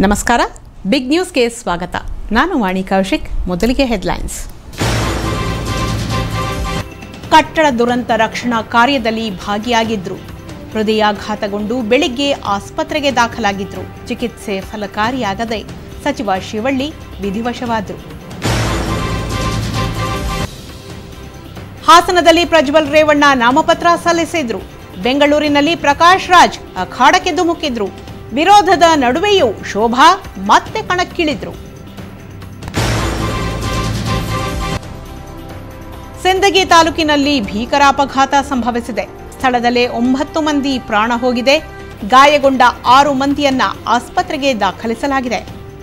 ನಮಸ್ಕಾರ ಬಿಗ್ ನ್ಯೂಸ್ಗೆ ಸ್ವಾಗತ ನಾನು ವಾಣಿ ಕೌಶಿಕ್ ಮೊದಲಿಗೆ ಹೆಡ್ಲೈನ್ಸ್ ಕಟ್ಟಡ ದುರಂತ ರಕ್ಷಣಾ ಕಾರ್ಯದಲ್ಲಿ ಭಾಗಿಯಾಗಿದ್ರು ಹೃದಯಾಘಾತಗೊಂಡು ಬೆಳಿಗ್ಗೆ ಆಸ್ಪತ್ರೆಗೆ ದಾಖಲಾಗಿದ್ರು ಚಿಕಿತ್ಸೆ ಫಲಕಾರಿಯಾಗದೆ ಸಚಿವ ಶಿವಳ್ಳಿ ವಿಧಿವಶವಾದರು ಹಾಸನದಲ್ಲಿ ಪ್ರಜ್ವಲ್ ರೇವಣ್ಣ ನಾಮಪತ್ರ ಸಲ್ಲಿಸಿದ್ರು ಬೆಂಗಳೂರಿನಲ್ಲಿ ಪ್ರಕಾಶ್ ರಾಜ್ ಅಖಾಡಕ್ಕೆ ಧುಮುಕಿದ್ರು ವಿರೋಧದ ನಡುವೆಯೂ ಶೋಭಾ ಮತ್ತೆ ಕಣಕ್ಕಿಳಿದ್ರು ಸಿಂದಗಿ ತಾಲೂಕಿನಲ್ಲಿ ಭೀಕರ ಅಪಘಾತ ಸಂಭವಿಸಿದೆ ಸ್ಥಳದಲ್ಲೇ ಒಂಬತ್ತು ಮಂದಿ ಪ್ರಾಣ ಹೋಗಿದೆ ಗಾಯಗೊಂಡ ಆರು ಮಂದಿಯನ್ನ ಆಸ್ಪತ್ರೆಗೆ ದಾಖಲಿಸಲಾಗಿದೆ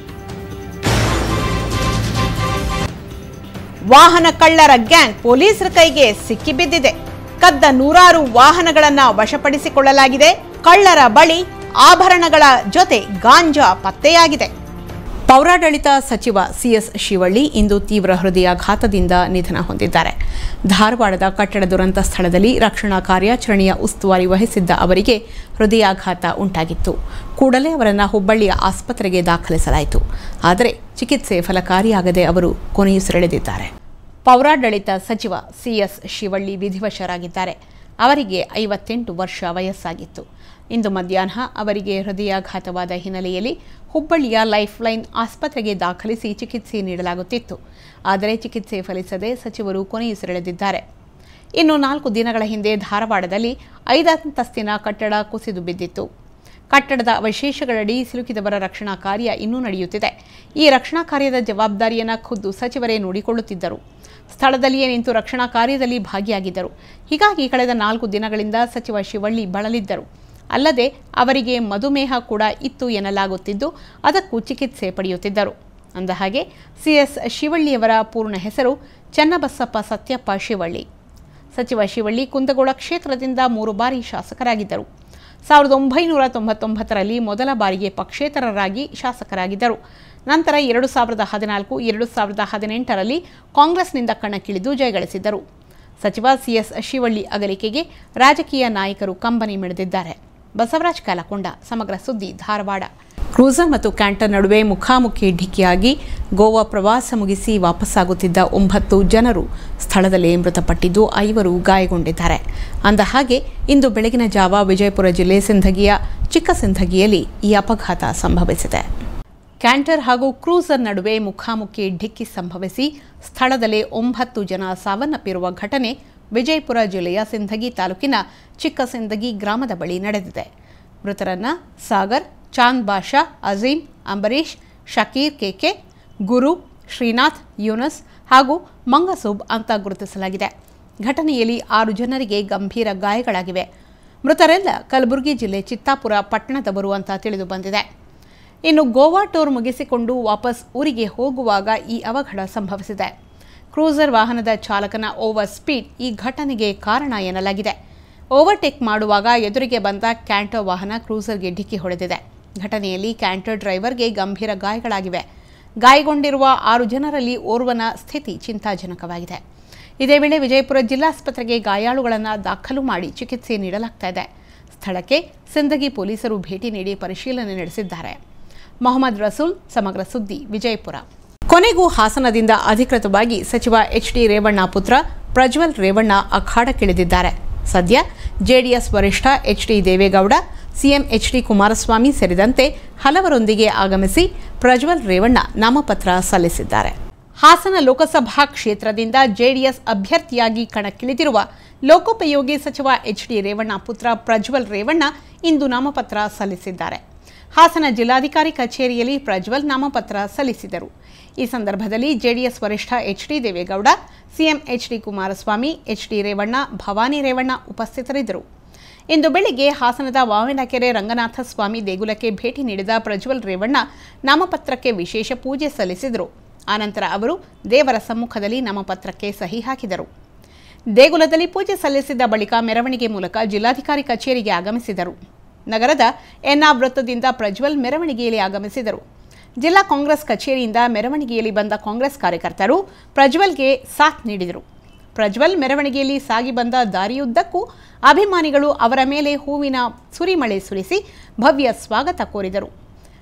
ವಾಹನ ಕಳ್ಳರ ಗ್ಯಾಂಗ್ ಪೊಲೀಸರ ಕೈಗೆ ಸಿಕ್ಕಿಬಿದ್ದಿದೆ ಕದ್ದ ನೂರಾರು ವಾಹನಗಳನ್ನ ವಶಪಡಿಸಿಕೊಳ್ಳಲಾಗಿದೆ ಕಳ್ಳರ ಬಳಿ ಆಭರಣಗಳ ಜೊತೆ ಗಾಂಜಾ ಪತ್ತೆಯಾಗಿದೆ ಪೌರಾಡಳಿತ ಸಚಿವ ಸಿಎಸ್ ಶಿವಳ್ಳಿ ಇಂದು ತೀವ್ರ ಹೃದಯಾಘಾತದಿಂದ ನಿಧನ ಹೊಂದಿದ್ದಾರೆ ಧಾರವಾಡದ ಕಟ್ಟಡ ದುರಂತ ಸ್ಥಳದಲ್ಲಿ ರಕ್ಷಣಾ ಕಾರ್ಯಾಚರಣೆಯ ಉಸ್ತುವಾರಿ ವಹಿಸಿದ್ದ ಅವರಿಗೆ ಹೃದಯಾಘಾತ ಉಂಟಾಗಿತ್ತು ಕೂಡಲೇ ಅವರನ್ನು ಹುಬ್ಬಳ್ಳಿಯ ಆಸ್ಪತ್ರೆಗೆ ದಾಖಲಿಸಲಾಯಿತು ಆದರೆ ಚಿಕಿತ್ಸೆ ಫಲಕಾರಿಯಾಗದೆ ಅವರು ಕೊನೆಯುಸಿರೆಳೆದಿದ್ದಾರೆ ಪೌರಾಡಳಿತ ಸಚಿವ ಸಿಎಸ್ ಶಿವಳ್ಳಿ ವಿಧಿವಶರಾಗಿದ್ದಾರೆ ಅವರಿಗೆ ಐವತ್ತೆಂಟು ವರ್ಷ ವಯಸ್ಸಾಗಿತ್ತು ಇಂದು ಮಧ್ಯಾಹ್ನ ಅವರಿಗೆ ಹೃದಯಾಘಾತವಾದ ಹಿನ್ನೆಲೆಯಲ್ಲಿ ಹುಬ್ಬಳ್ಳಿಯ ಲೈಫ್ ಲೈನ್ ಆಸ್ಪತ್ರೆಗೆ ದಾಖಲಿಸಿ ಚಿಕಿತ್ಸೆ ನೀಡಲಾಗುತ್ತಿತ್ತು ಆದರೆ ಚಿಕಿತ್ಸೆ ಫಲಿಸದೆ ಸಚಿವರು ಕೊನೆಯುಸಿರೆಳೆದಿದ್ದಾರೆ ಇನ್ನು ನಾಲ್ಕು ದಿನಗಳ ಹಿಂದೆ ಧಾರವಾಡದಲ್ಲಿ ಐದಂತಸ್ತಿನ ಕಟ್ಟಡ ಕುಸಿದು ಬಿದ್ದಿತ್ತು ಕಟ್ಟಡದ ಅವಶೇಷಗಳಡಿ ಸಿಲುಕಿದವರ ರಕ್ಷಣಾ ಕಾರ್ಯ ಇನ್ನೂ ನಡೆಯುತ್ತಿದೆ ಈ ರಕ್ಷಣಾ ಕಾರ್ಯದ ಜವಾಬ್ದಾರಿಯನ್ನು ಖುದ್ದು ಸಚಿವರೇ ನೋಡಿಕೊಳ್ಳುತ್ತಿದ್ದರು ಸ್ಥಳದಲ್ಲಿಯೇ ನಿಂತು ರಕ್ಷಣಾ ಕಾರ್ಯದಲ್ಲಿ ಭಾಗಿಯಾಗಿದ್ದರು ಹೀಗಾಗಿ ಕಳೆದ ನಾಲ್ಕು ದಿನಗಳಿಂದ ಸಚಿವ ಶಿವಳ್ಳಿ ಬಳಲಿದ್ದರು ಅಲ್ಲದೆ ಅವರಿಗೆ ಮಧುಮೇಹ ಕೂಡ ಇತ್ತು ಎನ್ನಲಾಗುತ್ತಿದ್ದು ಅದಕ್ಕೂ ಚಿಕಿತ್ಸೆ ಪಡೆಯುತ್ತಿದ್ದರು ಅಂದಹಾಗೆ ಸಿಎಸ್ ಶಿವಳ್ಳಿಯವರ ಪೂರ್ಣ ಹೆಸರು ಚನ್ನಬಸಪ್ಪ ಸತ್ಯಪ್ಪ ಶಿವಳ್ಳಿ ಸಚಿವ ಶಿವಳ್ಳಿ ಕುಂದಗೋಳ ಕ್ಷೇತ್ರದಿಂದ ಮೂರು ಬಾರಿ ಶಾಸಕರಾಗಿದ್ದರು ಸಾವಿರದ ಒಂಬೈನೂರ ತೊಂಬತ್ತೊಂಬತ್ತರಲ್ಲಿ ಮೊದಲ ಬಾರಿಗೆ ಪಕ್ಷೇತರರಾಗಿ ಶಾಸಕರಾಗಿದ್ದರು ನಂತರ ಎರಡು ಸಾವಿರದ ಹದಿನಾಲ್ಕು ಎರಡು ಸಾವಿರದ ಹದಿನೆಂಟರಲ್ಲಿ ಕಾಂಗ್ರೆಸ್ನಿಂದ ಕಣಕ್ಕಿಳಿದು ಜಯಗಳಿಸಿದ್ದರು ಸಚಿವ ಸಿಎಸ್ ಶಿವಳ್ಳಿ ಅಗಲಿಕೆಗೆ ರಾಜಕೀಯ ನಾಯಕರು ಕಂಬನಿ ಮಿಡಿದಿದ್ದಾರೆ ಬಸವರಾಜ್ ಕಾಲಕೊಂಡ ಸಮಗ್ರ ಸುದ್ದಿ ಧಾರವಾಡ ಕ್ರೂಸರ್ ಮತ್ತು ಕ್ಯಾಂಟರ್ ನಡುವೆ ಮುಖಾಮುಖಿ ಡಿಕ್ಕಿಯಾಗಿ ಗೋವಾ ಪ್ರವಾಸ ಮುಗಿಸಿ ವಾಪಸ್ಸಾಗುತ್ತಿದ್ದ ಒಂಬತ್ತು ಜನರು ಸ್ಥಳದಲ್ಲೇ ಮೃತಪಟ್ಟಿದ್ದು ಐವರು ಗಾಯಗೊಂಡಿದ್ದಾರೆ ಅಂದಹಾಗೆ ಇಂದು ಬೆಳಗಿನ ಜಾವ ವಿಜಯಪುರ ಜಿಲ್ಲೆ ಸಿಂಧಗಿಯ ಚಿಕ್ಕ ಸಿಂಧಗಿಯಲ್ಲಿ ಈ ಅಪಘಾತ ಸಂಭವಿಸಿದೆ ಕ್ಯಾಂಟರ್ ಹಾಗೂ ಕ್ರೂಸರ್ ನಡುವೆ ಮುಖಾಮುಖಿ ಡಿಕ್ಕಿ ಸಂಭವಿಸಿ ಸ್ಥಳದಲ್ಲೇ ಒಂಬತ್ತು ಜನ ಸಾವನ್ನಪ್ಪಿರುವ ಘಟನೆ ವಿಜಯಪುರ ಜಿಲ್ಲೆಯ ಸಿಂಧಗಿ ತಾಲೂಕಿನ ಚಿಕ್ಕ ಸಿಂಧಗಿ ಗ್ರಾಮದ ಬಳಿ ನಡೆದಿದೆ ಮೃತರನ್ನ ಸಾಗರ್ ಚಾಂದ್ ಬಾಷಾ ಅಜೀಂ ಅಂಬರೀಶ್ ಶಕೀರ್ ಕೆಕೆ ಗುರು ಶ್ರೀನಾಥ್ ಯೂನಸ್ ಹಾಗೂ ಮಂಗಸೂಬ್ ಅಂತ ಗುರುತಿಸಲಾಗಿದೆ ಘಟನೆಯಲ್ಲಿ ಆರು ಜನರಿಗೆ ಗಂಭೀರ ಗಾಯಗಳಾಗಿವೆ ಮೃತರೆಲ್ಲ ಕಲಬುರಗಿ ಜಿಲ್ಲೆ ಚಿತ್ತಾಪುರ ಪಟ್ಟಣದವರು ಅಂತ ತಿಳಿದು ಬಂದಿದೆ ಇನ್ನು ಗೋವಾ ಟೂರ್ ಮುಗಿಸಿಕೊಂಡು ವಾಪಸ್ ಊರಿಗೆ ಹೋಗುವಾಗ ಈ ಅವಘಡ ಸಂಭವಿಸಿದೆ ಕ್ರೂಸರ್ ವಾಹನದ ಚಾಲಕನ ಓವರ್ ಸ್ಪೀಡ್ ಈ ಘಟನೆಗೆ ಕಾರಣ ಎನ್ನಲಾಗಿದೆ ಓವರ್ಟೇಕ್ ಮಾಡುವಾಗ ಎದುರಿಗೆ ಬಂದ ಕ್ಯಾಂಟರ್ ವಾಹನ ಕ್ರೂಸರ್ಗೆ ಡಿಕ್ಕಿ ಹೊಡೆದಿದೆ ಘಟನೆಯಲ್ಲಿ ಕ್ಯಾಂಟರ್ ಡ್ರೈವರ್ಗೆ ಗಂಭೀರ ಗಾಯಗಳಾಗಿವೆ ಗಾಯಗೊಂಡಿರುವ ಆರು ಜನರಲ್ಲಿ ಓರ್ವನ ಸ್ಥಿತಿ ಚಿಂತಾಜನಕವಾಗಿದೆ ಇದೇ ವೇಳೆ ವಿಜಯಪುರ ಜಿಲ್ಲಾಸ್ಪತ್ರೆಗೆ ಗಾಯಾಳುಗಳನ್ನು ದಾಖಲು ಮಾಡಿ ಚಿಕಿತ್ಸೆ ನೀಡಲಾಗ್ತಾ ಇದೆ ಸ್ಥಳಕ್ಕೆ ಸಿಂದಗಿ ಪೊಲೀಸರು ಭೇಟಿ ನೀಡಿ ಪರಿಶೀಲನೆ ನಡೆಸಿದ್ದಾರೆ ಮೊಹಮ್ಮದ್ ರಸೂಲ್ ಸಮಗ್ರ ಸುದ್ದಿ ವಿಜಯಪುರ ಕೊನೆಗೂ ಹಾಸನದಿಂದ ಅಧಿಕೃತವಾಗಿ ಸಚಿವ ಎಚ್ ಡಿ ರೇವಣ್ಣ ಪುತ್ರ ಪ್ರಜ್ವಲ್ ರೇವಣ್ಣ ಅಖಾಡಕ್ಕಿಳಿದಿದ್ದಾರೆ ಸದ್ಯ ಜೆಡಿಎಸ್ ವರಿಷ್ಠ H D Deve Gowda CM H D Kumaraswamy ಸೇರಿದಂತೆ ಹಲವರೊಂದಿಗೆ ಆಗಮಿಸಿ ಪ್ರಜ್ವಲ್ ರೇವಣ್ಣ ನಾಮಪತ್ರ ಸಲ್ಲಿಸಿದ್ದಾರೆ ಹಾಸನ ಲೋಕಸಭಾ ಕ್ಷೇತ್ರದಿಂದ ಜೆಡಿಎಸ್ ಅಭ್ಯರ್ಥಿಯಾಗಿ ಕಣಕ್ಕಿಳಿದಿರುವ ಲೋಕೋಪಯೋಗಿ ಸಚಿವ ಎಚ್ ಡಿ ರೇವಣ್ಣ ಪುತ್ರ ಪ್ರಜ್ವಲ್ ರೇವಣ್ಣ ಇಂದು ನಾಮಪತ್ರ ಸಲ್ಲಿಸಿದ್ದಾರೆ ಹಾಸನ ಜಿಲ್ಲಾಧಿಕಾರಿ ಕಚೇರಿಯಲ್ಲಿ ಪ್ರಜ್ವಲ್ ನಾಮಪತ್ರ ಸಲ್ಲಿಸಿದರು ಈ ಸಂದರ್ಭದಲ್ಲಿ ಜೆಡಿಎಸ್ ವರಿಷ್ಠ H D Deve Gowda CM H D Kumaraswamy H D Revanna Bhavani Revanna ಉಪಸ್ಥಿತರಿದ್ದರು ಇಂದು ಬೆಳಿಗ್ಗೆ ಹಾಸನದ ವಾವಿನಕೆರೆ ರಂಗನಾಥ ಸ್ವಾಮಿ ದೇಗುಲಕ್ಕೆ ಭೇಟಿ ನೀಡಿದ ಪ್ರಜ್ವಲ್ ರೇವಣ್ಣ ನಾಮಪತ್ರಕ್ಕೆ ವಿಶೇಷ ಪೂಜೆ ಸಲ್ಲಿಸಿದರು ಆನಂತರ ಅವರು ದೇವರ ಸಮ್ಮುಖದಲ್ಲಿ ನಾಮಪತ್ರಕ್ಕೆ ಸಹಿ ಹಾಕಿದರು ದೇಗುಲದಲ್ಲಿ ಪೂಜೆ ಸಲ್ಲಿಸಿದ ಬಳಿಕ ಮೆರವಣಿಗೆ ಮೂಲಕ ಜಿಲ್ಲಾಧಿಕಾರಿ ಕಚೇರಿಗೆ ಆಗಮಿಸಿದರು ನಗರದ ಎನ್ನಾ ವೃತ್ತದಿಂದ ಪ್ರಜ್ವಲ್ ಮೆರವಣಿಗೆಯಲ್ಲಿ ಆಗಮಿಸಿದರು ಜಿಲ್ಲಾ ಕಾಂಗ್ರೆಸ್ ಕಚೇರಿಯಿಂದ ಮೆರವಣಿಗೆಯಲ್ಲಿ ಬಂದ ಕಾಂಗ್ರೆಸ್ ಕಾರ್ಯಕರ್ತರು ಪ್ರಜ್ವಲ್ಗೆ ಸಾಥ್ ನೀಡಿದರು ಪ್ರಜ್ವಲ್ ಮೆರವಣಿಗೆಯಲ್ಲಿ ಸಾಗಿ ಬಂದ ದಾರಿಯುದ್ದಕ್ಕೂ ಅಭಿಮಾನಿಗಳು ಅವರ ಮೇಲೆ ಹೂವಿನ ಸುರಿಮಳೆ ಸುರಿಸಿ ಭವ್ಯ ಸ್ವಾಗತ ಕೋರಿದರು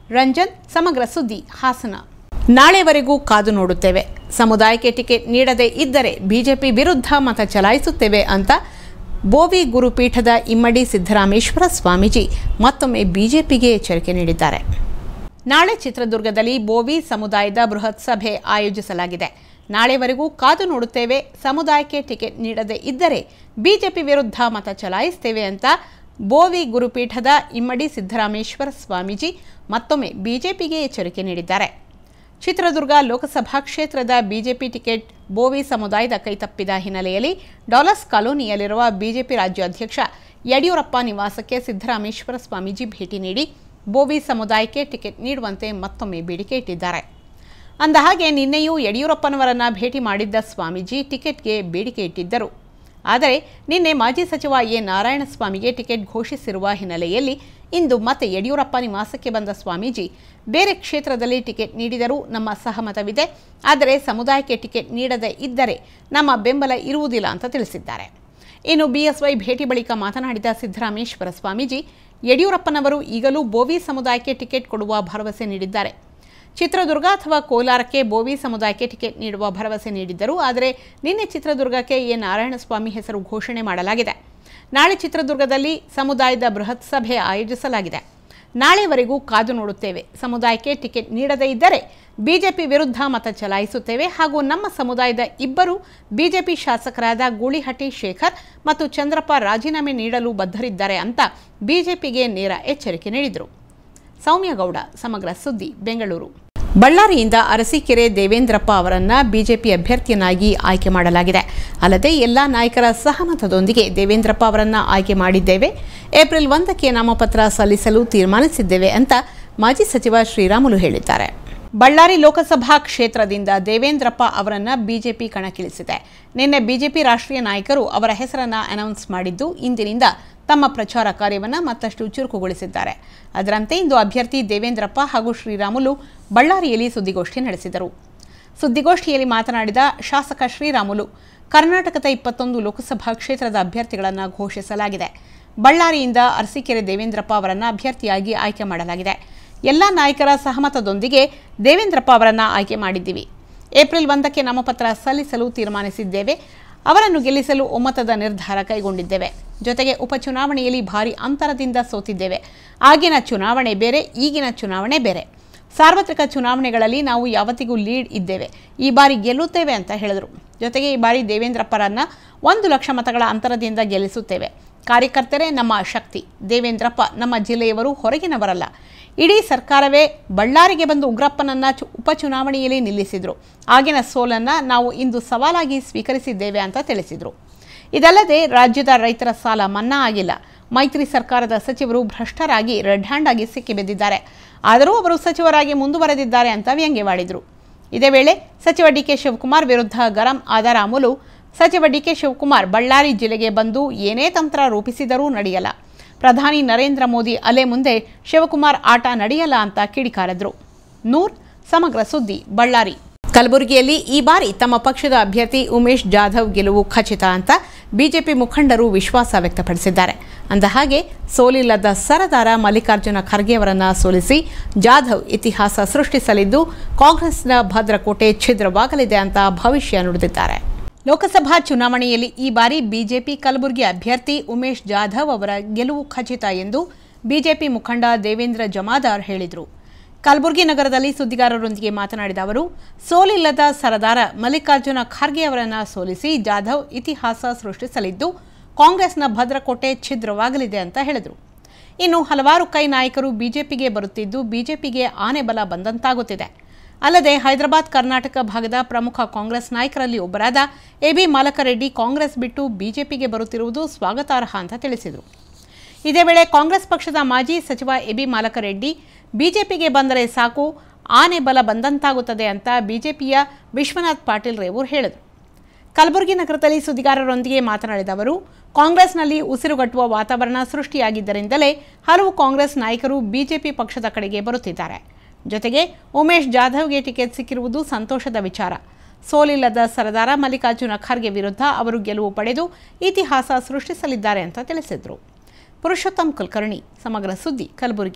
ರಂಜನ್ ಸಮಗ್ರ ಸುದ್ದಿ ಹಾಸನ ನಾಳೆವರೆಗೂ ಕಾದು ನೋಡುತ್ತೇವೆ ಸಮುದಾಯಕ್ಕೆ ಟಿಕೆಟ್ ನೀಡದೇ ಇದ್ದರೆ ಬಿಜೆಪಿ ವಿರುದ್ಧ ಮತ ಚಲಾಯಿಸುತ್ತೇವೆ ಅಂತ ಬೋವಿ ಗುರುಪೀಠದ ಇಮ್ಮಡಿ ಸಿದ್ದರಾಮೇಶ್ವರ ಸ್ವಾಮೀಜಿ ಮತ್ತೊಮ್ಮೆ ಬಿಜೆಪಿಗೆ ಎಚ್ಚರಿಕೆ ನೀಡಿದ್ದಾರೆ ನಾಳೆ ಚಿತ್ರದುರ್ಗದಲ್ಲಿ ಬೋವಿ ಸಮುದಾಯದ ಬೃಹತ್ ಸಭೆ ಆಯೋಜಿಸಲಾಗಿದೆ ನಾಳೆವರೆಗೂ ಕಾದು ನೋಡುತ್ತೇವೆ ಸಮುದಾಯಕ್ಕೆ ಟಿಕೆಟ್ ನೀಡದೇ ಇದ್ದರೆ ಬಿಜೆಪಿ ವಿರುದ್ಧ ಮತ ಚಲಾಯಿಸ್ತೇವೆ ಅಂತ ಬೋವಿ ಗುರುಪೀಠದ ಇಮ್ಮಡಿ ಸಿದ್ದರಾಮೇಶ್ವರ ಸ್ವಾಮೀಜಿ ಮತ್ತೊಮ್ಮೆ ಬಿಜೆಪಿಗೆ ಎಚ್ಚರಿಕೆ ನೀಡಿದ್ದಾರೆ ಚಿತ್ರದುರ್ಗ ಲೋಕಸಭಾ ಕ್ಷೇತ್ರದ ಬಿಜೆಪಿ ಟಿಕೆಟ್ ಬೋವಿ ಸಮುದಾಯದ ಕೈತಪ್ಪಿದ ಹಿನ್ನೆಲೆಯಲ್ಲಿ ಡಾಲರ್ಸ್ ಕಾಲೋನಿಯಲ್ಲಿರುವ ಬಿಜೆಪಿ ರಾಜ್ಯಾಧ್ಯಕ್ಷ ಯಡಿಯೂರಪ್ಪ ನಿವಾಸಕ್ಕೆ ಸಿದ್ದರಾಮೇಶ್ವರ ಸ್ವಾಮೀಜಿ ಭೇಟಿ ನೀಡಿ ಬೋವಿ ಸಮುದಾಯಕ್ಕೆ ಟಿಕೆಟ್ ನೀಡುವಂತೆ ಮತ್ತೊಮ್ಮೆ ಬೇಡಿಕೆ ಇಟ್ಟಿದ್ದಾರೆ ಅಂದಹಾಗೆ ನಿನ್ನೆಯೂ ಯಡಿಯೂರಪ್ಪನವರನ್ನ ಭೇಟಿ ಮಾಡಿದ್ದ ಸ್ವಾಮೀಜಿ ಟಿಕೆಟ್ಗೆ ಬೇಡಿಕೆ ಇಟ್ಟಿದ್ದರು ಆದರೆ ನಿನ್ನೆ ಮಾಜಿ ಸಚಿವ ಎ ನಾರಾಯಣಸ್ವಾಮಿಗೆ ಟಿಕೆಟ್ ಘೋಷಿಸಿರುವ ಹಿನ್ನೆಲೆಯಲ್ಲಿ ಇಂದು ಮತ್ತೆ ಯಡಿಯೂರಪ್ಪ ನಿವಾಸಕ್ಕೆ ಬಂದ ಸ್ವಾಮೀಜಿ ಬೇರೆ ಕ್ಷೇತ್ರದಲ್ಲಿ ಟಿಕೆಟ್ ನೀಡಿದರೂ ನಮ್ಮ ಸಹಮತವಿದೆ ಆದರೆ ಸಮುದಾಯಕ್ಕೆ ಟಿಕೆಟ್ ನೀಡದೇ ಇದ್ದರೆ ನಮ್ಮ ಬೆಂಬಲ ಇರುವುದಿಲ್ಲ ಅಂತ ತಿಳಿಸಿದ್ದಾರೆ ಇನ್ನು ಬಿಎಸ್ವೈ ಭೇಟಿ ಬಳಿಕ ಮಾತನಾಡಿದ ಸಿದ್ದರಾಮೇಶ್ವರ ಸ್ವಾಮೀಜಿ ಯಡಿಯೂರಪ್ಪನವರು ಈಗಲೂ ಬೋವಿ ಸಮುದಾಯಕ್ಕೆ ಟಿಕೆಟ್ ಕೊಡುವ ಭರವಸೆ ನೀಡಿದ್ದಾರೆ ಚಿತ್ರದುರ್ಗ ಅಥವಾ ಕೋಲಾರಕ್ಕೆ ಬೋವಿ ಸಮುದಾಯಕ್ಕೆ ಟಿಕೆಟ್ ನೀಡುವ ಭರವಸೆ ನೀಡಿದ್ದರು ಆದರೆ ನಿನ್ನೆ ಚಿತ್ರದುರ್ಗಕ್ಕೆ ಎ ನಾರಾಯಣಸ್ವಾಮಿ ಹೆಸರು ಘೋಷಣೆ ಮಾಡಲಾಗಿದೆ ನಾಳೆ ಚಿತ್ರದುರ್ಗದಲ್ಲಿ ಸಮುದಾಯದ ಬೃಹತ್ ಸಭೆ ಆಯೋಜಿಸಲಾಗಿದೆ ನಾಳೆವರೆಗೂ ಕಾದು ನೋಡುತ್ತೇವೆ ಸಮುದಾಯಕ್ಕೆ ಟಿಕೆಟ್ ನೀಡದೇ ಇದ್ದರೆ ಬಿಜೆಪಿ ವಿರುದ್ಧ ಮತ ಚಲಾಯಿಸುತ್ತೇವೆ ಹಾಗೂ ನಮ್ಮ ಸಮುದಾಯದ ಇಬ್ಬರು ಬಿಜೆಪಿ ಶಾಸಕರಾದ ಗೂಳಿಹಟ್ಟಿ ಶೇಖರ್ ಮತ್ತು ಚಂದ್ರಪ್ಪ ರಾಜೀನಾಮೆ ನೀಡಲು ಬದ್ಧರಿದ್ದಾರೆ ಅಂತ ಬಿಜೆಪಿಗೆ ನೇರ ಎಚ್ಚರಿಕೆ ನೀಡಿದರು ಸೌಮ್ಯಗೌಡ ಸಮಗ್ರ ಸುದ್ದಿ ಬೆಂಗಳೂರು ಬಳ್ಳಾರಿಯಿಂದ ಅರಸೀಕೆರೆ ದೇವೇಂದ್ರಪ್ಪ ಅವರನ್ನ ಬಿಜೆಪಿ ಅಭ್ಯರ್ಥಿಯನ್ನಾಗಿ ಆಯ್ಕೆ ಮಾಡಲಾಗಿದೆ ಅಲ್ಲದೆ ಎಲ್ಲ ನಾಯಕರ ಸಹಮತದೊಂದಿಗೆ ದೇವೇಂದ್ರಪ್ಪ ಅವರನ್ನ ಆಯ್ಕೆ ಮಾಡಿದ್ದೇವೆ ಏಪ್ರಿಲ್ ಒಂದಕ್ಕೆ ನಾಮಪತ್ರ ಸಲ್ಲಿಸಲು ತೀರ್ಮಾನಿಸಿದ್ದೇವೆ ಅಂತ ಮಾಜಿ ಸಚಿವ ಶ್ರೀರಾಮುಲು ಹೇಳಿದ್ದಾರೆ ಬಳ್ಳಾರಿ ಲೋಕಸಭಾ ಕ್ಷೇತ್ರದಿಂದ ದೇವೇಂದ್ರಪ್ಪ ಅವರನ್ನ ಬಿಜೆಪಿ ಕಣಕ್ಕಿಳಿಸಿದೆ ನಿನ್ನೆ ಬಿಜೆಪಿ ರಾಷ್ಟ್ರೀಯ ನಾಯಕರು ಅವರ ಹೆಸರನ್ನ ಅನೌನ್ಸ್ ಮಾಡಿದ್ದು ಇಂದಿನಿಂದ ತಮ್ಮ ಪ್ರಚಾರ ಕಾರ್ಯವನ್ನು ಮತ್ತಷ್ಟು ಚುರುಕುಗೊಳಿಸಿದ್ದಾರೆ ಅದರಂತೆ ಇಂದು ಅಭ್ಯರ್ಥಿ ದೇವೇಂದ್ರಪ್ಪ ಹಾಗೂ ಶ್ರೀರಾಮುಲು ಬಳ್ಳಾರಿಯಲ್ಲಿ ಸುದ್ದಿಗೋಷ್ಠಿ ನಡೆಸಿದರು ಸುದ್ದಿಗೋಷ್ಠಿಯಲ್ಲಿ ಮಾತನಾಡಿದ ಶಾಸಕ ಶ್ರೀರಾಮುಲು ಕರ್ನಾಟಕದ ಇಪ್ಪತ್ತೊಂದು ಲೋಕಸಭಾ ಕ್ಷೇತ್ರದ ಅಭ್ಯರ್ಥಿಗಳನ್ನು ಘೋಷಿಸಲಾಗಿದೆ ಬಳ್ಳಾರಿಯಿಂದ ಅರಸೀಕೆರೆ ದೇವೇಂದ್ರಪ್ಪ ಅವರನ್ನು ಅಭ್ಯರ್ಥಿಯಾಗಿ ಆಯ್ಕೆ ಮಾಡಲಾಗಿದೆ ಎಲ್ಲ ನಾಯಕರ ಸಹಮತದೊಂದಿಗೆ ದೇವೇಂದ್ರಪ್ಪ ಅವರನ್ನು ಆಯ್ಕೆ ಮಾಡಿದ್ದೀವಿ ಏಪ್ರಿಲ್ ಒಂದಕ್ಕೆ ನಾಮಪತ್ರ ಸಲ್ಲಿಸಲು ತೀರ್ಮಾನಿಸಿದ್ದೇವೆ ಅವರನ್ನು ಗೆಲ್ಲಿಸಲು ಒಮ್ಮತದ ನಿರ್ಧಾರ ಕೈಗೊಂಡಿದ್ದೇವೆ ಜೊತೆಗೆ ಉಪಚುನಾವಣೆಯಲ್ಲಿ ಭಾರಿ ಅಂತರದಿಂದ ಸೋತಿದ್ದೇವೆ ಆಗಿನ ಚುನಾವಣೆ ಬೇರೆ ಈಗಿನ ಚುನಾವಣೆ ಬೇರೆ ಸಾರ್ವತ್ರಿಕ ಚುನಾವಣೆಗಳಲ್ಲಿ ನಾವು ಯಾವತ್ತಿಗೂ ಲೀಡ್ ಇದ್ದೇವೆ ಈ ಬಾರಿ ಗೆಲ್ಲುತ್ತೇವೆ ಅಂತ ಹೇಳಿದರು ಜೊತೆಗೆ ಈ ಬಾರಿ ದೇವೇಂದ್ರಪ್ಪರನ್ನ ಒಂದು ಲಕ್ಷ ಮತಗಳ ಅಂತರದಿಂದ ಗೆಲ್ಲಿಸುತ್ತೇವೆ ಕಾರ್ಯಕರ್ತರೇ ನಮ್ಮ ಶಕ್ತಿ ದೇವೇಂದ್ರಪ್ಪ ನಮ್ಮ ಜಿಲ್ಲೆಯವರು ಹೊರಗಿನವರಲ್ಲ ಇಡೀ ಸರ್ಕಾರವೇ ಬಳ್ಳಾರಿಗೆ ಬಂದು ಉಗ್ರಪ್ಪನನ್ನ ಚು ಉಪಚುನಾವಣೆಯಲ್ಲಿ ನಿಲ್ಲಿಸಿದ್ರು ಆಗಿನ ಸೋಲನ್ನು ನಾವು ಇಂದು ಸವಾಲಾಗಿ ಸ್ವೀಕರಿಸಿದ್ದೇವೆ ಅಂತ ತಿಳಿಸಿದರು ಇದಲ್ಲದೆ ರಾಜ್ಯದ ರೈತರ ಸಾಲ ಮನ್ನಾ ಆಗಿಲ್ಲ ಮೈತ್ರಿ ಸರ್ಕಾರದ ಸಚಿವರು ಭ್ರಷ್ಟರಾಗಿ ರೆಡ್ ಹ್ಯಾಂಡ್ ಆಗಿ ಸಿಕ್ಕಿಬಿದ್ದಿದ್ದಾರೆ ಆದರೂ ಅವರು ಸಚಿವರಾಗಿ ಮುಂದುವರೆದಿದ್ದಾರೆ ಅಂತ ವ್ಯಂಗ್ಯವಾಡಿದರು ಇದೇ ವೇಳೆ ಸಚಿವ ಡಿಕೆ ಶಿವಕುಮಾರ್ ವಿರುದ್ಧ ಗರಂ ಆದ ರಾಮುಲು ಸಚಿವ ಡಿಕೆ ಶಿವಕುಮಾರ್ ಬಳ್ಳಾರಿ ಜಿಲ್ಲೆಗೆ ಬಂದು ಏನೇ ತಂತ್ರ ರೂಪಿಸಿದರೂ ನಡೆಯಲ್ಲ ಪ್ರಧಾನಿ ನರೇಂದ್ರ ಮೋದಿ ಅಲೆ ಮುಂದೆ ಶಿವಕುಮಾರ್ ಆಟ ನಡೆಯಲ್ಲ ಅಂತ ಕಿಡಿಕಾರದ್ರು ನೂರ್ ಸಮಗ್ರ ಸುದ್ದಿ ಬಳ್ಳಾರಿ ಕಲಬುರಗಿಯಲ್ಲಿ ಈ ಬಾರಿ ತಮ್ಮ ಪಕ್ಷದ ಅಭ್ಯರ್ಥಿ ಉಮೇಶ್ ಜಾಧವ್ ಗೆಲುವು ಖಚಿತ ಅಂತ ಬಿಜೆಪಿ ಮುಖಂಡರು ವಿಶ್ವಾಸ ವ್ಯಕ್ತಪಡಿಸಿದ್ದಾರೆ ಅಂದಹಾಗೆ ಸೋಲಿಲ್ಲದ ಸರದಾರ ಮಲ್ಲಿಕಾರ್ಜುನ ಖರ್ಗೆ ಅವರನ್ನ ಸೋಲಿಸಿ ಜಾಧವ್ ಇತಿಹಾಸ ಸೃಷ್ಟಿಸಲಿದ್ದು ಕಾಂಗ್ರೆಸ್ನ ಭದ್ರಕೋಟೆ ಛಿದ್ರವಾಗಲಿದೆ ಅಂತ ಭವಿಷ್ಯ ನುಡಿದಿದ್ದಾರೆ ಲೋಕಸಭಾ ಚುನಾವಣೆಯಲ್ಲಿ ಈ ಬಾರಿ ಬಿಜೆಪಿ ಕಲಬುರಗಿ ಅಭ್ಯರ್ಥಿ ಉಮೇಶ್ ಜಾಧವ್ ಅವರ ಗೆಲುವು ಖಚಿತ ಎಂದು ಬಿಜೆಪಿ ಮುಖಂಡ ದೇವೇಂದ್ರ ಜಮಾದಾರ್ ಹೇಳಿದರು ಕಲಬುರಗಿ ನಗರದಲ್ಲಿ ಸುದ್ದಿಗಾರರೊಂದಿಗೆ ಮಾತನಾಡಿದ ಅವರು ಸೋಲಿಲ್ಲದ ಸರದಾರ ಮಲ್ಲಿಕಾರ್ಜುನ ಖರ್ಗೆ ಅವರನ್ನು ಸೋಲಿಸಿ ಜಾಧವ್ ಇತಿಹಾಸ ಸೃಷ್ಟಿಸಲಿದ್ದು ಕಾಂಗ್ರೆಸ್ನ ಭದ್ರಕೋಟೆ ಛಿದ್ರವಾಗಲಿದೆ ಅಂತ ಹೇಳಿದರು ಇನ್ನು ಹಲವಾರು ಕೈ ನಾಯಕರು ಬಿಜೆಪಿಗೆ ಬರುತ್ತಿದ್ದು ಬಿಜೆಪಿಗೆ ಆನೆ ಬಲ ಬಂದಂತಾಗುತ್ತಿದೆ ಅಲ್ಲದೆ ಹೈದರಾಬಾದ್ ಕರ್ನಾಟಕ ಭಾಗದ ಪ್ರಮುಖ ಕಾಂಗ್ರೆಸ್ ನಾಯಕರಲ್ಲಿ ಒಬ್ಬರಾದ ಎಬಿ ಮಾಲಕರೆಡ್ಡಿ ಕಾಂಗ್ರೆಸ್ ಬಿಟ್ಟು ಬಿಜೆಪಿಗೆ ಬರುತ್ತಿರುವುದು ಸ್ವಾಗತಾರ್ಹ ಅಂತ ತಿಳಿಸಿದರು ಇದೇ ವೇಳೆ ಕಾಂಗ್ರೆಸ್ ಪಕ್ಷದ ಮಾಜಿ ಸಚಿವ ಎಬಿ ಮಾಲಕರೆಡ್ಡಿ ಬಿಜೆಪಿಗೆ ಬಂದರೆ ಸಾಕು ಆನೆ ಬಲ ಬಂದಂತಾಗುತ್ತದೆ ಅಂತ ಬಿಜೆಪಿಯ ವಿಶ್ವನಾಥ್ ಪಾಟೀಲ್ ರೇವೂರ್ ಹೇಳಿದರು ಕಲಬುರಗಿ ನಗರದಲ್ಲಿ ಸುದ್ದಿಗಾರರೊಂದಿಗೆ ಮಾತನಾಡಿದ ಅವರು ಕಾಂಗ್ರೆಸ್ನಲ್ಲಿ ಉಸಿರುಗಟ್ಟುವ ವಾತಾವರಣ ಸೃಷ್ಟಿಯಾಗಿದ್ದರಿಂದಲೇ ಹಲವು ಕಾಂಗ್ರೆಸ್ ನಾಯಕರು ಬಿಜೆಪಿ ಪಕ್ಷದ ಕಡೆಗೆ ಬರುತ್ತಿದ್ದಾರೆ ಜೊತೆಗೆ ಉಮೇಶ್ ಜಾಧವ್ಗೆ ಟಿಕೆಟ್ ಸಿಕ್ಕಿರುವುದು ಸಂತೋಷದ ವಿಚಾರ ಸೋಲಿಲ್ಲದ ಸರದಾರ ಮಲ್ಲಿಕಾರ್ಜುನ ಖರ್ಗೆ ವಿರುದ್ಧ ಅವರು ಗೆಲುವು ಪಡೆದು ಇತಿಹಾಸ ಸೃಷ್ಟಿಸಲಿದ್ದಾರೆ ಅಂತ ತಿಳಿಸಿದರು ಪುರುಷೋತ್ತಮ್ ಕುಲಕರ್ಣಿ ಸಮಗ್ರ ಸುದ್ದಿ ಕಲಬುರಗಿ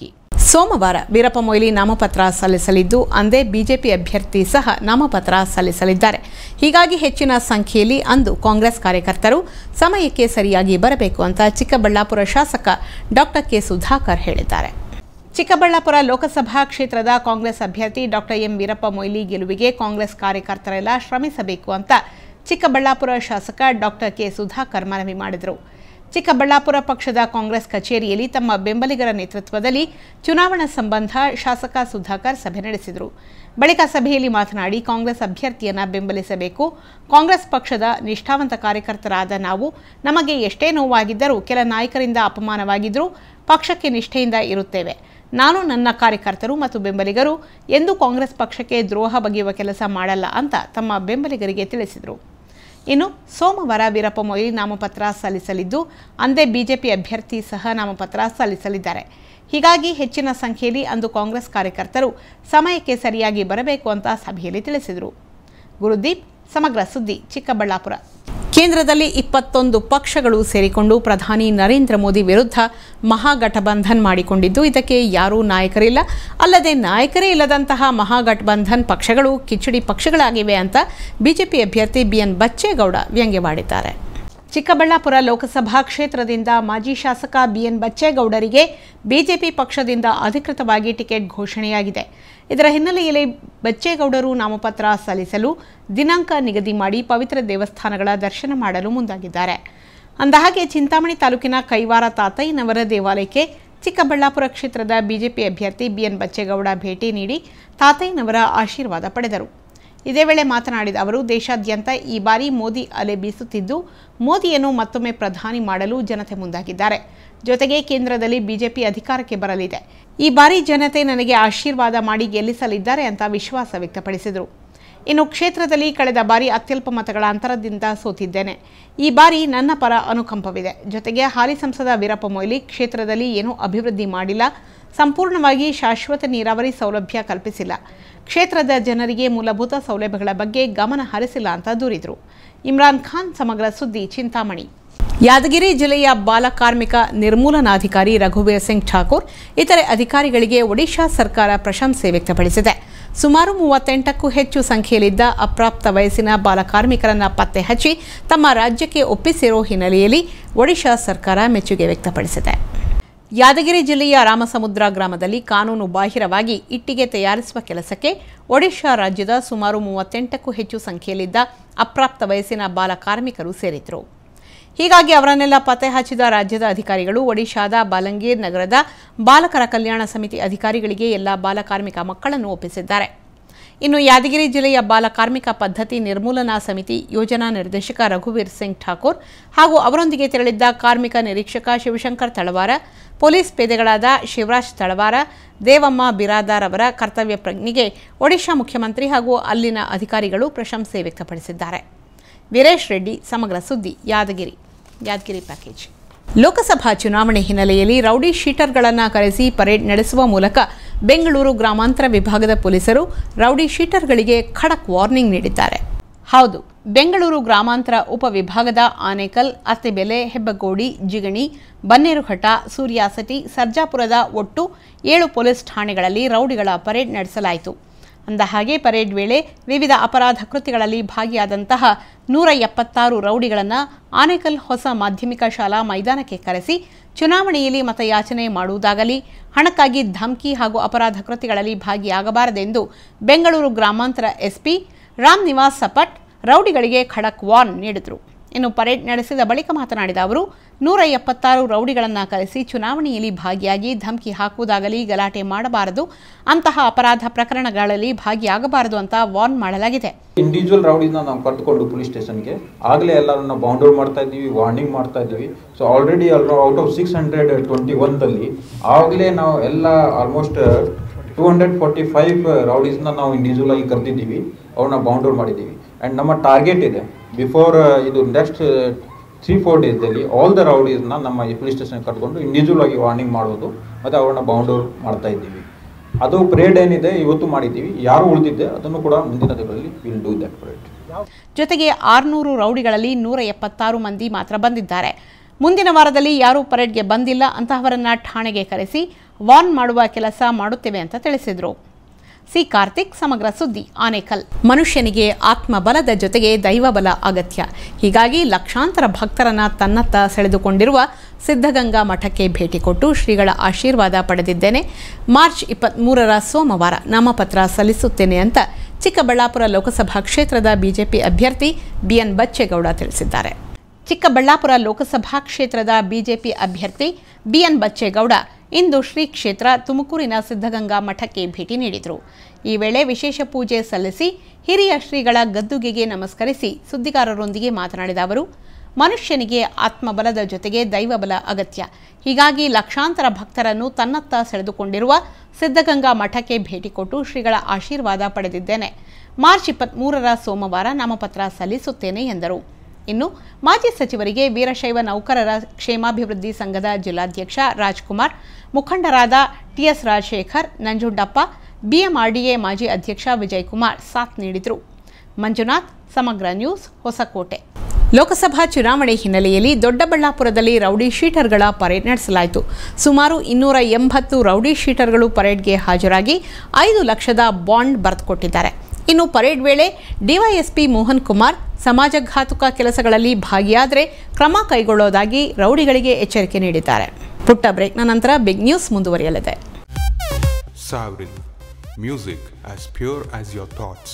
ಸೋಮವಾರ ವೀರಪ್ಪ ಮೊಯ್ಲಿ ನಾಮಪತ್ರ ಸಲ್ಲಿಸಲಿದ್ದು ಅಂದೇ ಬಿಜೆಪಿ ಅಭ್ಯರ್ಥಿ ಸಹ ನಾಮಪತ್ರ ಸಲ್ಲಿಸಲಿದ್ದಾರೆ ಹೀಗಾಗಿ ಹೆಚ್ಚಿನ ಸಂಖ್ಯೆಯಲ್ಲಿ ಅಂದು ಕಾಂಗ್ರೆಸ್ ಕಾರ್ಯಕರ್ತರು ಸಮಯಕ್ಕೆ ಸರಿಯಾಗಿ ಬರಬೇಕು ಅಂತ ಚಿಕ್ಕಬಳ್ಳಾಪುರ ಶಾಸಕ ಡಾಕ್ಟರ್ ಕೆ ಸುಧಾಕರ್ ಹೇಳಿದ್ದಾರೆ ಚಿಕ್ಕಬಳ್ಳಾಪುರ ಲೋಕಸಭಾ ಕ್ಷೇತ್ರದ ಕಾಂಗ್ರೆಸ್ ಅಭ್ಯರ್ಥಿ ಡಾಕ್ಟರ್ ಎಂ ವೀರಪ್ಪ ಮೊಯ್ಲಿ ಗೆಲುವಿಗೆ ಕಾಂಗ್ರೆಸ್ ಕಾರ್ಯಕರ್ತರೆಲ್ಲ ಶ್ರಮಿಸಬೇಕು ಅಂತ ಚಿಕ್ಕಬಳ್ಳಾಪುರ ಶಾಸಕ ಡಾಕ್ಟರ್ ಕೆ ಸುಧಾಕರ್ ಮನವಿ ಮಾಡಿದರು ಚಿಕ್ಕಬಳ್ಳಾಪುರ ಪಕ್ಷದ ಕಾಂಗ್ರೆಸ್ ಕಚೇರಿಯಲ್ಲಿ ತಮ್ಮ ಬೆಂಬಲಿಗರ ನೇತೃತ್ವದಲ್ಲಿ ಚುನಾವಣಾ ಸಂಬಂಧ ಶಾಸಕ ಸುಧಾಕರ್ ಸಭೆ ನಡೆಸಿದರು ಬಳಿಕ ಸಭೆಯಲ್ಲಿ ಮಾತನಾಡಿ ಕಾಂಗ್ರೆಸ್ ಅಭ್ಯರ್ಥಿಯನ್ನ ಬೆಂಬಲಿಸಬೇಕು ಕಾಂಗ್ರೆಸ್ ಪಕ್ಷದ ನಿಷ್ಠಾವಂತ ಕಾರ್ಯಕರ್ತರಾದ ನಾವು ನಮಗೆ ಎಷ್ಟೇ ನೋವಾಗಿದ್ದರೂ ಕೆಲ ನಾಯಕರಿಂದ ಅಪಮಾನವಾಗಿದ್ದರೂ ಪಕ್ಷಕ್ಕೆ ನಿಷ್ಠೆಯಿಂದ ಇರುತ್ತೇವೆ ನಾನು ನನ್ನ ಕಾರ್ಯಕರ್ತರು ಮತ್ತು ಬೆಂಬಲಿಗರು ಎಂದೂ ಕಾಂಗ್ರೆಸ್ ಪಕ್ಷಕ್ಕೆ ದ್ರೋಹ ಬಗೆಯುವ ಕೆಲಸ ಮಾಡಲ್ಲ ಅಂತ ತಮ್ಮ ಬೆಂಬಲಿಗರಿಗೆ ತಿಳಿಸಿದರು ಇನ್ನು ಸೋಮವಾರ ವೀರಪ್ಪ ಮೊಯ್ಲಿ ನಾಮಪತ್ರ ಸಲ್ಲಿಸಲಿದ್ದು ಅಂದೇ ಬಿಜೆಪಿ ಅಭ್ಯರ್ಥಿ ಸಹ ನಾಮಪತ್ರ ಸಲ್ಲಿಸಲಿದ್ದಾರೆ ಹೀಗಾಗಿ ಹೆಚ್ಚಿನ ಸಂಖ್ಯೆಯಲ್ಲಿ ಅಂದು ಕಾಂಗ್ರೆಸ್ ಕಾರ್ಯಕರ್ತರು ಸಮಯಕ್ಕೆ ಸರಿಯಾಗಿ ಬರಬೇಕು ಅಂತ ಸಭೆಯಲ್ಲಿ ತಿಳಿಸಿದರು ಗುರುದೀಪ್ ಸಮಗ್ರ ಸುದ್ದಿ ಚಿಕ್ಕಬಳ್ಳಾಪುರ ಕೇಂದ್ರದಲ್ಲಿ ಇಪ್ಪತ್ತೊಂದು ಪಕ್ಷಗಳು ಸೇರಿಕೊಂಡು ಪ್ರಧಾನಿ ನರೇಂದ್ರ ಮೋದಿ ವಿರುದ್ಧ ಮಹಾಗಠಬಂಧನ್ ಮಾಡಿಕೊಂಡಿದ್ದು ಇದಕ್ಕೆ ಯಾರೂ ನಾಯಕರಿಲ್ಲ ಅಲ್ಲದೆ ನಾಯಕರೇ ಇಲ್ಲದಂತಹ ಮಹಾಗಠಬಂಧನ್ ಪಕ್ಷಗಳು ಕಿಚಡಿ ಪಕ್ಷಗಳಾಗಿವೆ ಅಂತ ಬಿಜೆಪಿ ಅಭ್ಯರ್ಥಿ ಬಿಎನ್ ಬಚ್ಚೇಗೌಡ ವ್ಯಂಗ್ಯವಾಡಿದ್ದಾರೆ ಚಿಕ್ಕಬಳ್ಳಾಪುರ ಲೋಕಸಭಾ ಕ್ಷೇತ್ರದಿಂದ ಮಾಜಿ ಶಾಸಕ ಬಿಎನ್ ಬಚ್ಚೇಗೌಡರಿಗೆ ಬಿಜೆಪಿ ಪಕ್ಷದಿಂದ ಅಧಿಕೃತವಾಗಿ ಟಿಕೆಟ್ ಘೋಷಣೆಯಾಗಿದೆ ಇದರ ಹಿನ್ನೆಲೆಯಲ್ಲಿ ಬಚ್ಚೇಗೌಡರು ನಾಮಪತ್ರ ಸಲ್ಲಿಸಲು ದಿನಾಂಕ ನಿಗದಿ ಮಾಡಿ ಪವಿತ್ರ ದೇವಸ್ಥಾನಗಳ ದರ್ಶನ ಮಾಡಲು ಮುಂದಾಗಿದ್ದಾರೆ ಅಂದಹಾಗೆ ಚಿಂತಾಮಣಿ ತಾಲೂಕಿನ ಕೈವಾರ ತಾತಯ್ಯನವರ ದೇವಾಲಯಕ್ಕೆ ಚಿಕ್ಕಬಳ್ಳಾಪುರ ಕ್ಷೇತ್ರದ ಬಿಜೆಪಿ ಅಭ್ಯರ್ಥಿ ಬಿಎನ್ ಬಚ್ಚೇಗೌಡ ಭೇಟಿ ನೀಡಿ ತಾತಯ್ಯನವರ ಆಶೀರ್ವಾದ ಪಡೆದರು ಇದೇ ವೇಳೆ ಮಾತನಾಡಿದ ಅವರು ದೇಶಾದ್ಯಂತ ಈ ಬಾರಿ ಮೋದಿ ಅಲೆ ಬೀಸುತ್ತಿದ್ದು ಮೋದಿಯನ್ನು ಮತ್ತೊಮ್ಮೆ ಪ್ರಧಾನಿ ಮಾಡಲು ಜನತೆ ಮುಂದಾಗಿದ್ದಾರೆ ಜೊತೆಗೆ ಕೇಂದ್ರದಲ್ಲಿ ಬಿಜೆಪಿ ಅಧಿಕಾರಕ್ಕೆ ಬರಲಿದೆ ಈ ಬಾರಿ ಜನತೆ ನನಗೆ ಆಶೀರ್ವಾದ ಮಾಡಿ ಗೆಲ್ಲಿಸಲಿದ್ದಾರೆ ಅಂತ ವಿಶ್ವಾಸ ವ್ಯಕ್ತಪಡಿಸಿದರು ಇನ್ನು ಕ್ಷೇತ್ರದಲ್ಲಿ ಕಳೆದ ಬಾರಿ ಅತ್ಯಲ್ಪ ಮತಗಳ ಅಂತರದಿಂದ ಸೋತಿದ್ದೇನೆ ಈ ಬಾರಿ ನನ್ನ ಪರ ಅನುಕಂಪವಿದೆ ಜೊತೆಗೆ ಹಾಲಿ ಸಂಸದ ವೀರಪ್ಪ ಮೊಯ್ಲಿ ಕ್ಷೇತ್ರದಲ್ಲಿ ಏನೂ ಅಭಿವೃದ್ಧಿ ಮಾಡಿಲ್ಲ ಸಂಪೂರ್ಣವಾಗಿ ಶಾಶ್ವತ ನೀರಾವರಿ ಸೌಲಭ್ಯ ಕಲ್ಪಿಸಿಲ್ಲ ಕ್ಷೇತ್ರದ ಜನರಿಗೆ ಮೂಲಭೂತ ಸೌಲಭ್ಯಗಳ ಬಗ್ಗೆ ಗಮನ ಹರಿಸಿಲ್ಲ ಅಂತ ದೂರಿದರು ಇಮ್ರಾನ್ ಖಾನ್ ಸಮಗ್ರ ಸುದ್ದಿ ಚಿಂತಾಮಣಿ ಯಾದಗಿರಿ ಜಿಲ್ಲೆಯ ಬಾಲ ಕಾರ್ಮಿಕ ನಿರ್ಮೂಲನಾಧಿಕಾರಿ ರಘುವೀರ್ ಸಿಂಗ್ ಠಾಕೂರ್ ಇತರೆ ಅಧಿಕಾರಿಗಳಿಗೆ ಒಡಿಶಾ ಸರ್ಕಾರ ಪ್ರಶಂಸೆ ವ್ಯಕ್ತಪಡಿಸಿದೆ ಸುಮಾರು ಮೂವತ್ತೆಂಟಕ್ಕೂ ಹೆಚ್ಚು ಸಂಖ್ಯೆಯಲ್ಲಿದ್ದ ಅಪ್ರಾಪ್ತ ವಯಸ್ಸಿನ ಬಾಲ ಕಾರ್ಮಿಕರನ್ನ ಪತ್ತೆ ಹಚ್ಚಿ ತಮ್ಮ ರಾಜ್ಯಕ್ಕೆ ಒಪ್ಪಿಸಿರೋ ಹಿನ್ನೆಲೆಯಲ್ಲಿ ಒಡಿಶಾ ಸರ್ಕಾರ ಮೆಚ್ಚುಗೆ ವ್ಯಕ್ತಪಡಿಸಿದೆ ಯಾದಗಿರಿ ಜಿಲ್ಲೆಯ ರಾಮಸಮುದ್ರ ಗ್ರಾಮದಲ್ಲಿ ಕಾನೂನು ಬಾಹಿರವಾಗಿ ಇಟ್ಟಿಗೆ ತಯಾರಿಸುವ ಕೆಲಸಕ್ಕೆ ಒಡಿಶಾ ರಾಜ್ಯದ ಸುಮಾರು ಮೂವತ್ತೆಂಟಕ್ಕೂ ಹೆಚ್ಚು ಸಂಖ್ಯೆಯಲ್ಲಿದ್ದ ಅಪ್ರಾಪ್ತ ವಯಸ್ಸಿನ ಬಾಲ ಕಾರ್ಮಿಕರು ಸೇರಿದ್ರು ಹೀಗಾಗಿ ಅವರನ್ನೆಲ್ಲ ಪತ್ತೆ ಹಚ್ಚಿದ ರಾಜ್ಯದ ಅಧಿಕಾರಿಗಳು ಒಡಿಶಾದ ಬಾಲಂಗೀರ್ ನಗರದ ಬಾಲಕರ ಕಲ್ಯಾಣ ಸಮಿತಿ ಅಧಿಕಾರಿಗಳಿಗೆ ಎಲ್ಲ ಬಾಲಕಾರ್ಮಿಕ ಮಕ್ಕಳನ್ನು ಒಪ್ಪಿಸಿದ್ದಾರೆ ಇನ್ನು ಯಾದಗಿರಿ ಜಿಲ್ಲೆಯ ಬಾಲ ಕಾರ್ಮಿಕ ಪದ್ಧತಿ ನಿರ್ಮೂಲನಾ ಸಮಿತಿ ಯೋಜನಾ ನಿರ್ದೇಶಕ ರಘುವೀರ್ ಸಿಂಗ್ ಠಾಕೂರ್ ಹಾಗೂ ಅವರೊಂದಿಗೆ ತೆರಳಿದ್ದ ಕಾರ್ಮಿಕ ನಿರೀಕ್ಷಕ ಶಿವಶಂಕರ್ ತಳವಾರ ಪೊಲೀಸ್ ಪೇದೆಗಳಾದ ಶಿವರಾಜ್ ತಳವಾರ ದೇವಮ್ಮ ಬಿರಾದಾರ್ ಅವರ ಕರ್ತವ್ಯ ಪ್ರಜ್ಞೆಗೆ ಒಡಿಶಾ ಮುಖ್ಯಮಂತ್ರಿ ಹಾಗೂ ಅಲ್ಲಿನ ಅಧಿಕಾರಿಗಳು ಪ್ರಶಂಸೆ ವ್ಯಕ್ತಪಡಿಸಿದ್ದಾರೆ ವೀರೇಶ್ ರೆಡ್ಡಿ ಸಮಗ್ರ ಸುದ್ದಿ ಯಾದಗಿರಿ ಯಾದಗಿರಿ ಪ್ಯಾಕೇಜ್ ಲೋಕಸಭಾ ಚುನಾವಣೆ ಹಿನ್ನೆಲೆಯಲ್ಲಿ ರೌಡಿ ಶೀಟರ್ಗಳನ್ನು ಕರೆಸಿ ಪರೇಡ್ ನಡೆಸುವ ಮೂಲಕ ಬೆಂಗಳೂರು ಗ್ರಾಮಾಂತರ ವಿಭಾಗದ ಪೊಲೀಸರು ರೌಡಿ ಶೀಟರ್ಗಳಿಗೆ ಖಡಕ್ ವಾರ್ನಿಂಗ್ ನೀಡಿದ್ದಾರೆ ಹೌದು ಬೆಂಗಳೂರು ಗ್ರಾಮಾಂತರ ಉಪವಿಭಾಗದ ಆನೇಕಲ್ ಅತ್ತೆಬೆಲೆ ಹೆಬ್ಬಗೋಡಿ ಜಿಗಣಿ ಬನ್ನೇರುಘಟ್ಟ ಸೂರ್ಯಾಸಟಿ ಸರ್ಜಾಪುರದ ಒಟ್ಟು ಏಳು ಪೊಲೀಸ್ ಠಾಣೆಗಳಲ್ಲಿ ರೌಡಿಗಳ ಪರೇಡ್ ನಡೆಸಲಾಯಿತು ಅಂದಹಾಗೆ ಪರೇಡ್ ವೇಳೆ ವಿವಿಧ ಅಪರಾಧ ಕೃತ್ಯಗಳಲ್ಲಿ ಭಾಗಿಯಾದಂತಹ ನೂರ ಎಪ್ಪತ್ತಾರು ರೌಡಿಗಳನ್ನು ಆನೇಕಲ್ ಹೊಸ ಮಾಧ್ಯಮಿಕ ಶಾಲಾ ಮೈದಾನಕ್ಕೆ ಕರೆಸಿ ಚುನಾವಣೆಯಲ್ಲಿ ಮತಯಾಚನೆ ಮಾಡುವುದಾಗಲಿ ಹಣಕ್ಕಾಗಿ ಧಮಕಿ ಹಾಗೂ ಅಪರಾಧ ಕೃತ್ಯಗಳಲ್ಲಿ ಭಾಗಿಯಾಗಬಾರದೆಂದು ಬೆಂಗಳೂರು ಗ್ರಾಮಾಂತರ ಎಸ್ಪಿ ರಾಮ್ ನಿವಾಸ್ ಸಪಟ್ ರೌಡಿಗಳಿಗೆ ಖಡಕ್ ವಾರ್ನ್ ನೀಡಿದರು ಇನ್ನು ಪರೇಡ್ ನಡೆಸಿದ ಬಳಿಕ ಮಾತನಾಡಿದ ಅವರು ನೂರ ಎಪ್ಪತ್ತಾರು ರೌಡಿಗಳನ್ನು ಕರೆಸಿ ಚುನಾವಣೆಯಲ್ಲಿ ಭಾಗಿಯಾಗಿ ಧಮಕಿ ಹಾಕುವುದಾಗಲಿ ಗಲಾಟೆ ಮಾಡಬಾರದು ಅಂತಹ ಅಪರಾಧ ಪ್ರಕರಣಗಳಲ್ಲಿ ಭಾಗಿಯಾಗಬಾರದು ಅಂತ ವಾರ್ನ್ ಮಾಡಲಾಗಿದೆ ಇಂಡಿವಿಜುವಲ್ ರೌಡಿನ ನಾವು ಕರೆದುಕೊಂಡು ಪೊಲೀಸ್ ಸ್ಟೇಷನ್ಗೆ ಆಗಲೇ ಎಲ್ಲರನ್ನ ಬೌಂಡರ್ ಮಾಡ್ತಾ ಇದ್ದೀವಿ ವಾರ್ನಿಂಗ್ ಮಾಡ್ತಾ ಇದ್ದೀವಿ so already out of six hundred twenty ಒನ್ದಲ್ಲಿ ಆಗಲೇ ನಾವು ಎಲ್ಲ almost two hundred forty five ರೌಡೀಸ್ನ ನಾವು ಇಂಡಿವಿಜುವಲ್ ಆಗಿ ಕರೆದಿದ್ದೀವಿ ಅವ್ರನ್ನ ಬೌಂಡರ್ ಮಾಡಿದ್ದೀವಿ ಆ್ಯಂಡ್ ನಮ್ಮ ಟಾರ್ಗೆಟ್ ಇದೆ ಬಿಫೋರ್ ಇದು ನೆಕ್ಸ್ಟ್ ತ್ರೀ ಫೋರ್ ಡೇಸಲ್ಲಿ ಆಲ್ ದ ರೌಡೀಸ್ನ ನಮ್ಮ ಈ ಪೊಲೀಸ್ ಸ್ಟೇಷನ್ ಕರ್ಕೊಂಡು ಇಂಡಿವಿಜುವಲ್ ಆಗಿ ವಾರ್ನಿಂಗ್ ಮಾಡೋದು ಮತ್ತು ಅವ್ರನ್ನ ಬೌಂಡರ್ ಮಾಡ್ತಾ ಇದ್ದೀವಿ ಅದು ಪರೇಡ್ ಏನಿದೆ ಇವತ್ತು ಮಾಡಿದ್ದೀವಿ ಯಾರು ಉಳಿದಿದ್ದೆ ಅದನ್ನು ಕೂಡ ಮುಂದಿನ ದಿನಗಳಲ್ಲಿ ವಿಲ್ ಡೂ ದಟ್ ಪರೇಡ್ ಜೊತೆಗೆ ಆರುನೂರು ರೌಡಿಗಳಲ್ಲಿ ನೂರ ಎಪ್ಪತ್ತಾರು ಮಂದಿ ಮಾತ್ರ ಬಂದಿದ್ದಾರೆ ಮುಂದಿನ ವಾರದಲ್ಲಿ ಯಾರೂ ಪರೇಡ್ಗೆ ಬಂದಿಲ್ಲ ಅಂತಹವರನ್ನ ಠಾಣೆಗೆ ಕರೆಸಿ ವಾರ್ನ್ ಮಾಡುವ ಕೆಲಸ ಮಾಡುತ್ತೇವೆ ಅಂತ ತಿಳಿಸಿದರು ಸಿ ಕಾರ್ತಿಕ್ ಸಮಗ್ರ ಸುದ್ದಿ ಆನೇಕಲ್ ಮನುಷ್ಯನಿಗೆ ಆತ್ಮಬಲದ ಜೊತೆಗೆ ದೈವಬಲ ಅಗತ್ಯ ಹೀಗಾಗಿ ಲಕ್ಷಾಂತರ ಭಕ್ತರನ್ನ ತನ್ನತ್ತ ಸೆಳೆದುಕೊಂಡಿರುವ ಸಿದ್ಧಗಂಗಾ ಮಠಕ್ಕೆ ಭೇಟಿ ಕೊಟ್ಟು ಶ್ರೀಗಳ ಆಶೀರ್ವಾದ ಪಡೆದಿದ್ದೇನೆ ಮಾರ್ಚ್ ಇಪ್ಪತ್ತ್ಮೂರರ ಸೋಮವಾರ ನಾಮಪತ್ರ ಸಲ್ಲಿಸುತ್ತೇನೆ ಅಂತ ಚಿಕ್ಕಬಳ್ಳಾಪುರ ಲೋಕಸಭಾ ಕ್ಷೇತ್ರದ ಬಿಜೆಪಿ ಅಭ್ಯರ್ಥಿ ಬಿಎನ್ ಬಚ್ಚೇಗೌಡ ತಿಳಿಸಿದ್ದಾರೆ ಚಿಕ್ಕಬಳ್ಳಾಪುರ ಲೋಕಸಭಾ ಕ್ಷೇತ್ರದ ಬಿಜೆಪಿ ಅಭ್ಯರ್ಥಿ ಬಿಎನ್ ಬಚ್ಚೇಗೌಡ ಇಂದು ಶ್ರೀ ಕ್ಷೇತ್ರ ತುಮಕೂರಿನ ಸಿದ್ಧಗಂಗಾ ಮಠಕ್ಕೆ ಭೇಟಿ ನೀಡಿದರು ಈ ವೇಳೆ ವಿಶೇಷ ಪೂಜೆ ಸಲ್ಲಿಸಿ ಹಿರಿಯ ಶ್ರೀಗಳ ಗದ್ದುಗೆಗೆ ನಮಸ್ಕರಿಸಿ ಸುದ್ದಿಗಾರರೊಂದಿಗೆ ಮಾತನಾಡಿದ ಅವರು ಮನುಷ್ಯನಿಗೆ ಆತ್ಮಬಲದ ಜೊತೆಗೆ ದೈವಬಲ ಅಗತ್ಯ ಹೀಗಾಗಿ ಲಕ್ಷಾಂತರ ಭಕ್ತರನ್ನು ತನ್ನತ್ತ ಸೆಳೆದುಕೊಂಡಿರುವ ಸಿದ್ಧಗಂಗಾ ಮಠಕ್ಕೆ ಭೇಟಿ ಕೊಟ್ಟು ಶ್ರೀಗಳ ಆಶೀರ್ವಾದ ಪಡೆದಿದ್ದೇನೆ ಮಾರ್ಚ್ ಇಪ್ಪತ್ತ್ಮೂರರ ಸೋಮವಾರ ನಾಮಪತ್ರ ಸಲ್ಲಿಸುತ್ತೇನೆ ಎಂದರು ಇನ್ನು ಮಾಜಿ ಸಚಿವರಿಗೆ ವೀರಶೈವ ನೌಕರರ ಕ್ಷೇಮಾಭಿವೃದ್ಧಿ ಸಂಘದ ಜಿಲ್ಲಾಧ್ಯಕ್ಷ ರಾಜ್ಕುಮಾರ್ ಮುಖಂಡರಾದ ಟಿಎಸ್ ರಾಜಶೇಖರ್ ನಂಜುಂಡಪ್ಪ ಬಿಎಂಆರ್ಡಿಎ ಮಾಜಿ ಅಧ್ಯಕ್ಷ ವಿಜಯಕುಮಾರ್ ಸಾಥ್ ನೀಡಿದರು ಮಂಜುನಾಥ್ ಸಮಗ್ರ ನ್ಯೂಸ್ ಹೊಸಕೋಟೆ ಲೋಕಸಭಾ ಚುನಾವಣೆ ಹಿನ್ನೆಲೆಯಲ್ಲಿ ದೊಡ್ಡಬಳ್ಳಾಪುರದಲ್ಲಿ ರೌಡಿ ಶೀಟರ್ಗಳ ಪರೇಡ್ ನಡೆಸಲಾಯಿತು ಸುಮಾರು ಇನ್ನೂರ ಎಂಬತ್ತು ರೌಡಿ ಶೀಟರ್ಗಳು ಪರೇಡ್ಗೆ ಹಾಜರಾಗಿ ಐದು ಲಕ್ಷದ ಬಾಂಡ್ ಬರೆದುಕೊಟ್ಟಿದ್ದಾರೆ ಇನ್ನು ಪರೇಡ್ ವೇಳೆ ಡಿವೈಎಸ್ಪಿ ಮೋಹನ್ ಕುಮಾರ್ ಸಮಾಜಘಾತುಕ ಕೆಲಸಗಳಲ್ಲಿ ಭಾಗಿಯಾದರೆ ಕ್ರಮ ಕೈಗೊಳ್ಳೋದಾಗಿ ರೌಡಿಗಳಿಗೆ ಎಚ್ಚರಿಕೆ ನೀಡಿದ್ದಾರೆ ಪುಟ್ಟ ಬ್ರೇಕ್ನ ನಂತರ ಬಿಗ್ ನ್ಯೂಸ್ ಮುಂದುವರಿಯಲಿದೆ Savrin. Music as pure as your thoughts.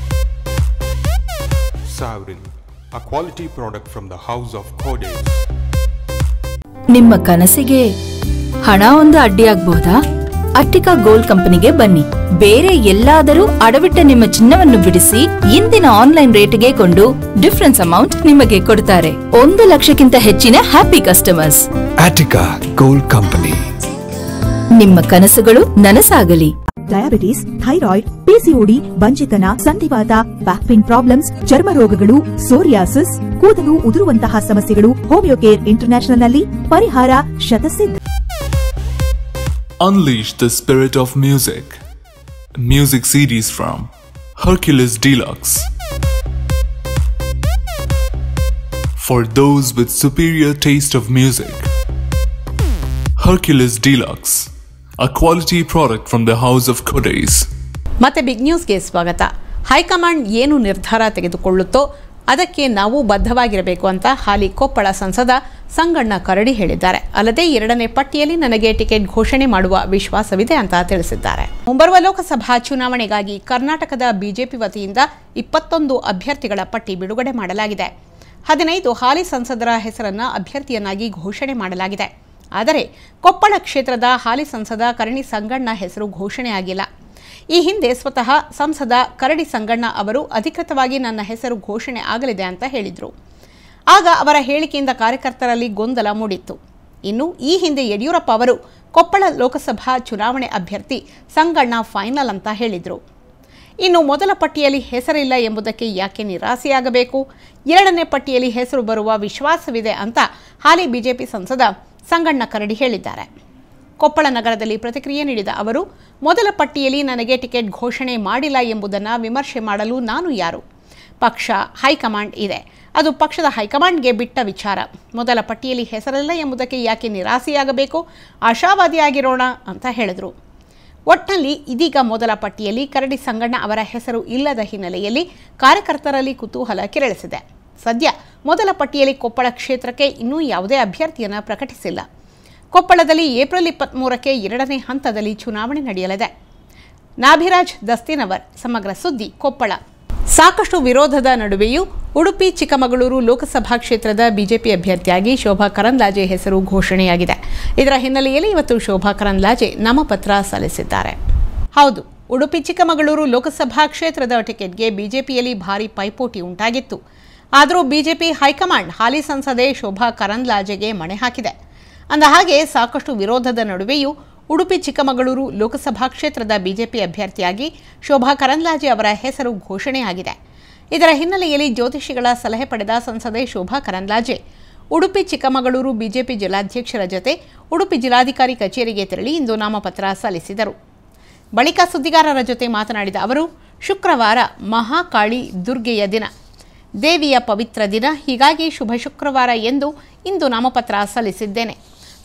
Savrin. A quality product from the house of Kodes. ನಿಮ್ಮ ಕನಸಿಗೆ ಹಣ ಒಂದು ಅಡ್ಡಿಯಾಗಬಹುದಾ ಅಟ್ಟಿಕಾ ಗೋಲ್ಡ್ ಕಂಪನಿಗೆ ಬನ್ನಿ ಬೇರೆ ಎಲ್ಲಾದರೂ ಅಡವಿಟ್ಟ ನಿಮ್ಮ ಚಿನ್ನವನ್ನು ಬಿಡಿಸಿ ಇಂದಿನ ಆನ್ಲೈನ್ ರೇಟ್ಗೆ ಕೊಂಡು ಡಿಫರೆನ್ಸ್ ಅಮೌಂಟ್ ನಿಮಗೆ ಕೊಡ್ತಾರೆ ಒಂದು ಲಕ್ಷಕ್ಕಿಂತ ಹೆಚ್ಚಿನ happy customers Attica Gold Company. ನಿಮ್ಮ ಕನಸುಗಳು ನನಸಾಗಲಿ ಡಯಾಬಿಟಿಸ್ ಥೈರಾಯ್ಡ್ ಪಿಸಿಒಡಿ ಬಂಜಿತನ ಸಂಧಿವಾತ ಬ್ಯಾಕ್ ಪೇನ್ ಪ್ರಾಬ್ಲಮ್ಸ್ ಚರ್ಮ ರೋಗಗಳು ಸೋರಿಯಾಸಿಸ್ ಕೂದಲು ಉದುರುವಂತಹ ಸಮಸ್ಯೆಗಳು ಹೋಮಿಯೋಕೇರ್ ಇಂಟರ್ನ್ಯಾಷನಲ್ ನಲ್ಲಿ ಪರಿಹಾರ ಶತಸಿದ್ಧ Unleash the spirit of music. Music series from Hercules Deluxe. For those with superior taste of music. Hercules Deluxe. A quality product from the house of Kodes. ಮತ್ತೆ big ನ್ಯೂಸ್ಗೆ ಸ್ವಾಗತ ಹೈಕಮಾಂಡ್ ಏನು ನಿರ್ಧಾರ ತೆಗೆದುಕೊಳ್ಳುತ್ತೋ ಅದಕ್ಕೆ ನಾವು ಬದ್ಧವಾಗಿರಬೇಕು ಅಂತ ಹಾಲಿ ಕೊಪ್ಪಳ ಸಂಸದ ಸಂಗಣ್ಣ ಕರಡಿ ಹೇಳಿದ್ದಾರೆ ಅಲ್ಲದೆ ಎರಡನೇ ಪಟ್ಟಿಯಲ್ಲಿ ನನಗೆ ಟಿಕೆಟ್ ಘೋಷಣೆ ಮಾಡುವ ವಿಶ್ವಾಸವಿದೆ ಅಂತ ತಿಳಿಸಿದ್ದಾರೆ ಮುಂಬರುವ ಲೋಕಸಭಾ ಚುನಾವಣೆಗಾಗಿ ಕರ್ನಾಟಕದ ಬಿಜೆಪಿ ವತಿಯಿಂದ ಇಪ್ಪತ್ತೊಂದು ಅಭ್ಯರ್ಥಿಗಳ ಪಟ್ಟಿ ಬಿಡುಗಡೆ ಮಾಡಲಾಗಿದೆ ಹದಿನೈದು ಹಾಲಿ ಸಂಸದರ ಹೆಸರನ್ನ ಅಭ್ಯರ್ಥಿಯನ್ನಾಗಿ ಘೋಷಣೆ ಮಾಡಲಾಗಿದೆ ಆದರೆ ಕೊಪ್ಪಳ ಕ್ಷೇತ್ರದ ಹಾಲಿ ಸಂಸದ ಕರಣಿ ಸಂಗಣ್ಣ ಹೆಸರು ಘೋಷಣೆಯಾಗಿಲ್ಲ ಈ ಹಿಂದೆ ಸ್ವತಃ ಸಂಸದ ಕರಡಿ ಸಂಗಣ್ಣ ಅವರು ಅಧಿಕೃತವಾಗಿ ನನ್ನ ಹೆಸರು ಘೋಷಣೆ ಆಗಲಿದೆ ಅಂತ ಹೇಳಿದರು ಆಗ ಅವರ ಹೇಳಿಕೆಯಿಂದ ಕಾರ್ಯಕರ್ತರಲ್ಲಿ ಗೊಂದಲ ಮೂಡಿತ್ತು ಇನ್ನು ಈ ಹಿಂದೆ ಯಡಿಯೂರಪ್ಪ ಅವರು ಕೊಪ್ಪಳ ಲೋಕಸಭಾ ಚುನಾವಣೆ ಅಭ್ಯರ್ಥಿ ಸಂಗಣ್ಣ ಫೈನಲ್ ಅಂತ ಹೇಳಿದರು ಇನ್ನು ಮೊದಲ ಪಟ್ಟಿಯಲ್ಲಿ ಹೆಸರಿಲ್ಲ ಎಂಬುದಕ್ಕೆ ಯಾಕೆ ನಿರಾಸೆಯಾಗಬೇಕು ಎರಡನೇ ಪಟ್ಟಿಯಲ್ಲಿ ಹೆಸರು ಬರುವ ವಿಶ್ವಾಸವಿದೆ ಅಂತ ಹಾಲಿ ಬಿಜೆಪಿ ಸಂಸದ ಸಂಗಣ್ಣ ಕರಡಿ ಹೇಳಿದ್ದಾರೆ ಕೊಪ್ಪಳ ನಗರದಲ್ಲಿ ಪ್ರತಿಕ್ರಿಯೆ ನೀಡಿದ ಅವರು ಮೊದಲ ಪಟ್ಟಿಯಲ್ಲಿ ನನಗೆ ಟಿಕೆಟ್ ಘೋಷಣೆ ಮಾಡಿಲ್ಲ ಎಂಬುದನ್ನು ವಿಮರ್ಶೆ ಮಾಡಲು ನಾನು ಯಾರು ಪಕ್ಷ ಹೈಕಮಾಂಡ್ ಇದೆ ಅದು ಪಕ್ಷದ ಹೈಕಮಾಂಡ್ಗೆ ಬಿಟ್ಟ ವಿಚಾರ ಮೊದಲ ಪಟ್ಟಿಯಲ್ಲಿ ಹೆಸರಿಲ್ಲ ಎಂಬುದಕ್ಕೆ ಯಾಕೆ ನಿರಾಸೆಯಾಗಬೇಕು ಆಶಾವಾದಿಯಾಗಿರೋಣ ಅಂತ ಹೇಳಿದರು ಒಟ್ನಲ್ಲಿ ಇದೀಗ ಮೊದಲ ಪಟ್ಟಿಯಲ್ಲಿ ಕರಡಿ ಸಂಗಣ್ಣ ಅವರ ಹೆಸರು ಇಲ್ಲದ ಹಿನ್ನೆಲೆಯಲ್ಲಿ ಕಾರ್ಯಕರ್ತರಲ್ಲಿ ಕುತೂಹಲ ಕೆರಳಿಸಿದೆ ಸದ್ಯ ಮೊದಲ ಪಟ್ಟಿಯಲ್ಲಿ ಕೊಪ್ಪಳ ಕ್ಷೇತ್ರಕ್ಕೆ ಇನ್ನೂ ಯಾವುದೇ ಅಭ್ಯರ್ಥಿಯನ್ನು ಪ್ರಕಟಿಸಿಲ್ಲ ಕೊಪ್ಪಳದಲ್ಲಿ ಏಪ್ರಿಲ್ ಇಪ್ಪತ್ತ್ಮೂರಕ್ಕೆ ಎರಡನೇ ಹಂತದಲ್ಲಿ ಚುನಾವಣೆ ನಡೆಯಲಿದೆ ನಾಭಿರಾಜ್ ದಸ್ತಿನವರ್ ಸಮಗ್ರ ಸುದ್ದಿ ಕೊಪ್ಪಳ ಸಾಕಷ್ಟು ವಿರೋಧದ ನಡುವೆಯೂ ಉಡುಪಿ ಚಿಕ್ಕಮಗಳೂರು ಲೋಕಸಭಾ ಕ್ಷೇತ್ರದ ಬಿಜೆಪಿ ಅಭ್ಯರ್ಥಿಯಾಗಿ ಶೋಭಾ ಕರಂದ್ಲಾಜೆ ಹೆಸರು ಘೋಷಣೆಯಾಗಿದೆ ಇದರ ಹಿನ್ನೆಲೆಯಲ್ಲಿ ಇವತ್ತು ಶೋಭಾ ಕರಂದ್ಲಾಜೆ ನಾಮಪತ್ರ ಸಲ್ಲಿಸಿದ್ದಾರೆ ಹೌದು ಉಡುಪಿ ಚಿಕ್ಕಮಗಳೂರು ಲೋಕಸಭಾ ಕ್ಷೇತ್ರದ ಟಿಕೆಟ್ಗೆ ಬಿಜೆಪಿಯಲ್ಲಿ ಭಾರಿ ಪೈಪೋಟಿ ಉಂಟಾಗಿತ್ತು ಆದರೂ ಬಿಜೆಪಿ ಹೈಕಮಾಂಡ್ ಹಾಲಿ ಸಂಸದೆ ಶೋಭಾ ಕರಂದ್ಲಾಜೆಗೆ ಮಣೆ ಹಾಕಿದೆ ಅಂದ ಹಾಗೆ ಸಾಕಷ್ಟು ವಿರೋಧದ ನಡುವೆಯೂ ಉಡುಪಿ ಚಿಕ್ಕಮಗಳೂರು ಲೋಕಸಭಾ ಕ್ಷೇತ್ರದ ಬಿಜೆಪಿ ಅಭ್ಯರ್ಥಿಯಾಗಿ ಶೋಭಾ ಕರಂದ್ಲಾಜೆ ಅವರ ಹೆಸರು ಘೋಷಣೆಯಾಗಿದೆ ಇದರ ಹಿನ್ನೆಲೆಯಲ್ಲಿ ಜ್ಯೋತಿಷಿಗಳ ಸಲಹೆ ಪಡೆದ ಸಂಸದೆ ಶೋಭಾ ಕರಂದ್ಲಾಜೆ ಉಡುಪಿ ಚಿಕ್ಕಮಗಳೂರು ಬಿಜೆಪಿ ಜಿಲ್ಲಾಧ್ಯಕ್ಷರ ಜೊತೆ ಉಡುಪಿ ಜಿಲ್ಲಾಧಿಕಾರಿ ಕಚೇರಿಗೆ ತೆರಳಿ ಇಂದು ನಾಮಪತ್ರ ಸಲ್ಲಿಸಿದರು ಬಳಿಕ ಸುದ್ದಿಗಾರರ ಜೊತೆ ಮಾತನಾಡಿದ ಅವರು ಶುಕ್ರವಾರ ಮಹಾಕಾಳಿ ದುರ್ಗೆಯ ದಿನ ದೇವಿಯ ಪವಿತ್ರ ದಿನ ಹೀಗಾಗಿ ಶುಭ ಶುಕ್ರವಾರ ಎಂದು ಇಂದು ನಾಮಪತ್ರ ಸಲ್ಲಿಸಿದ್ದೇನೆ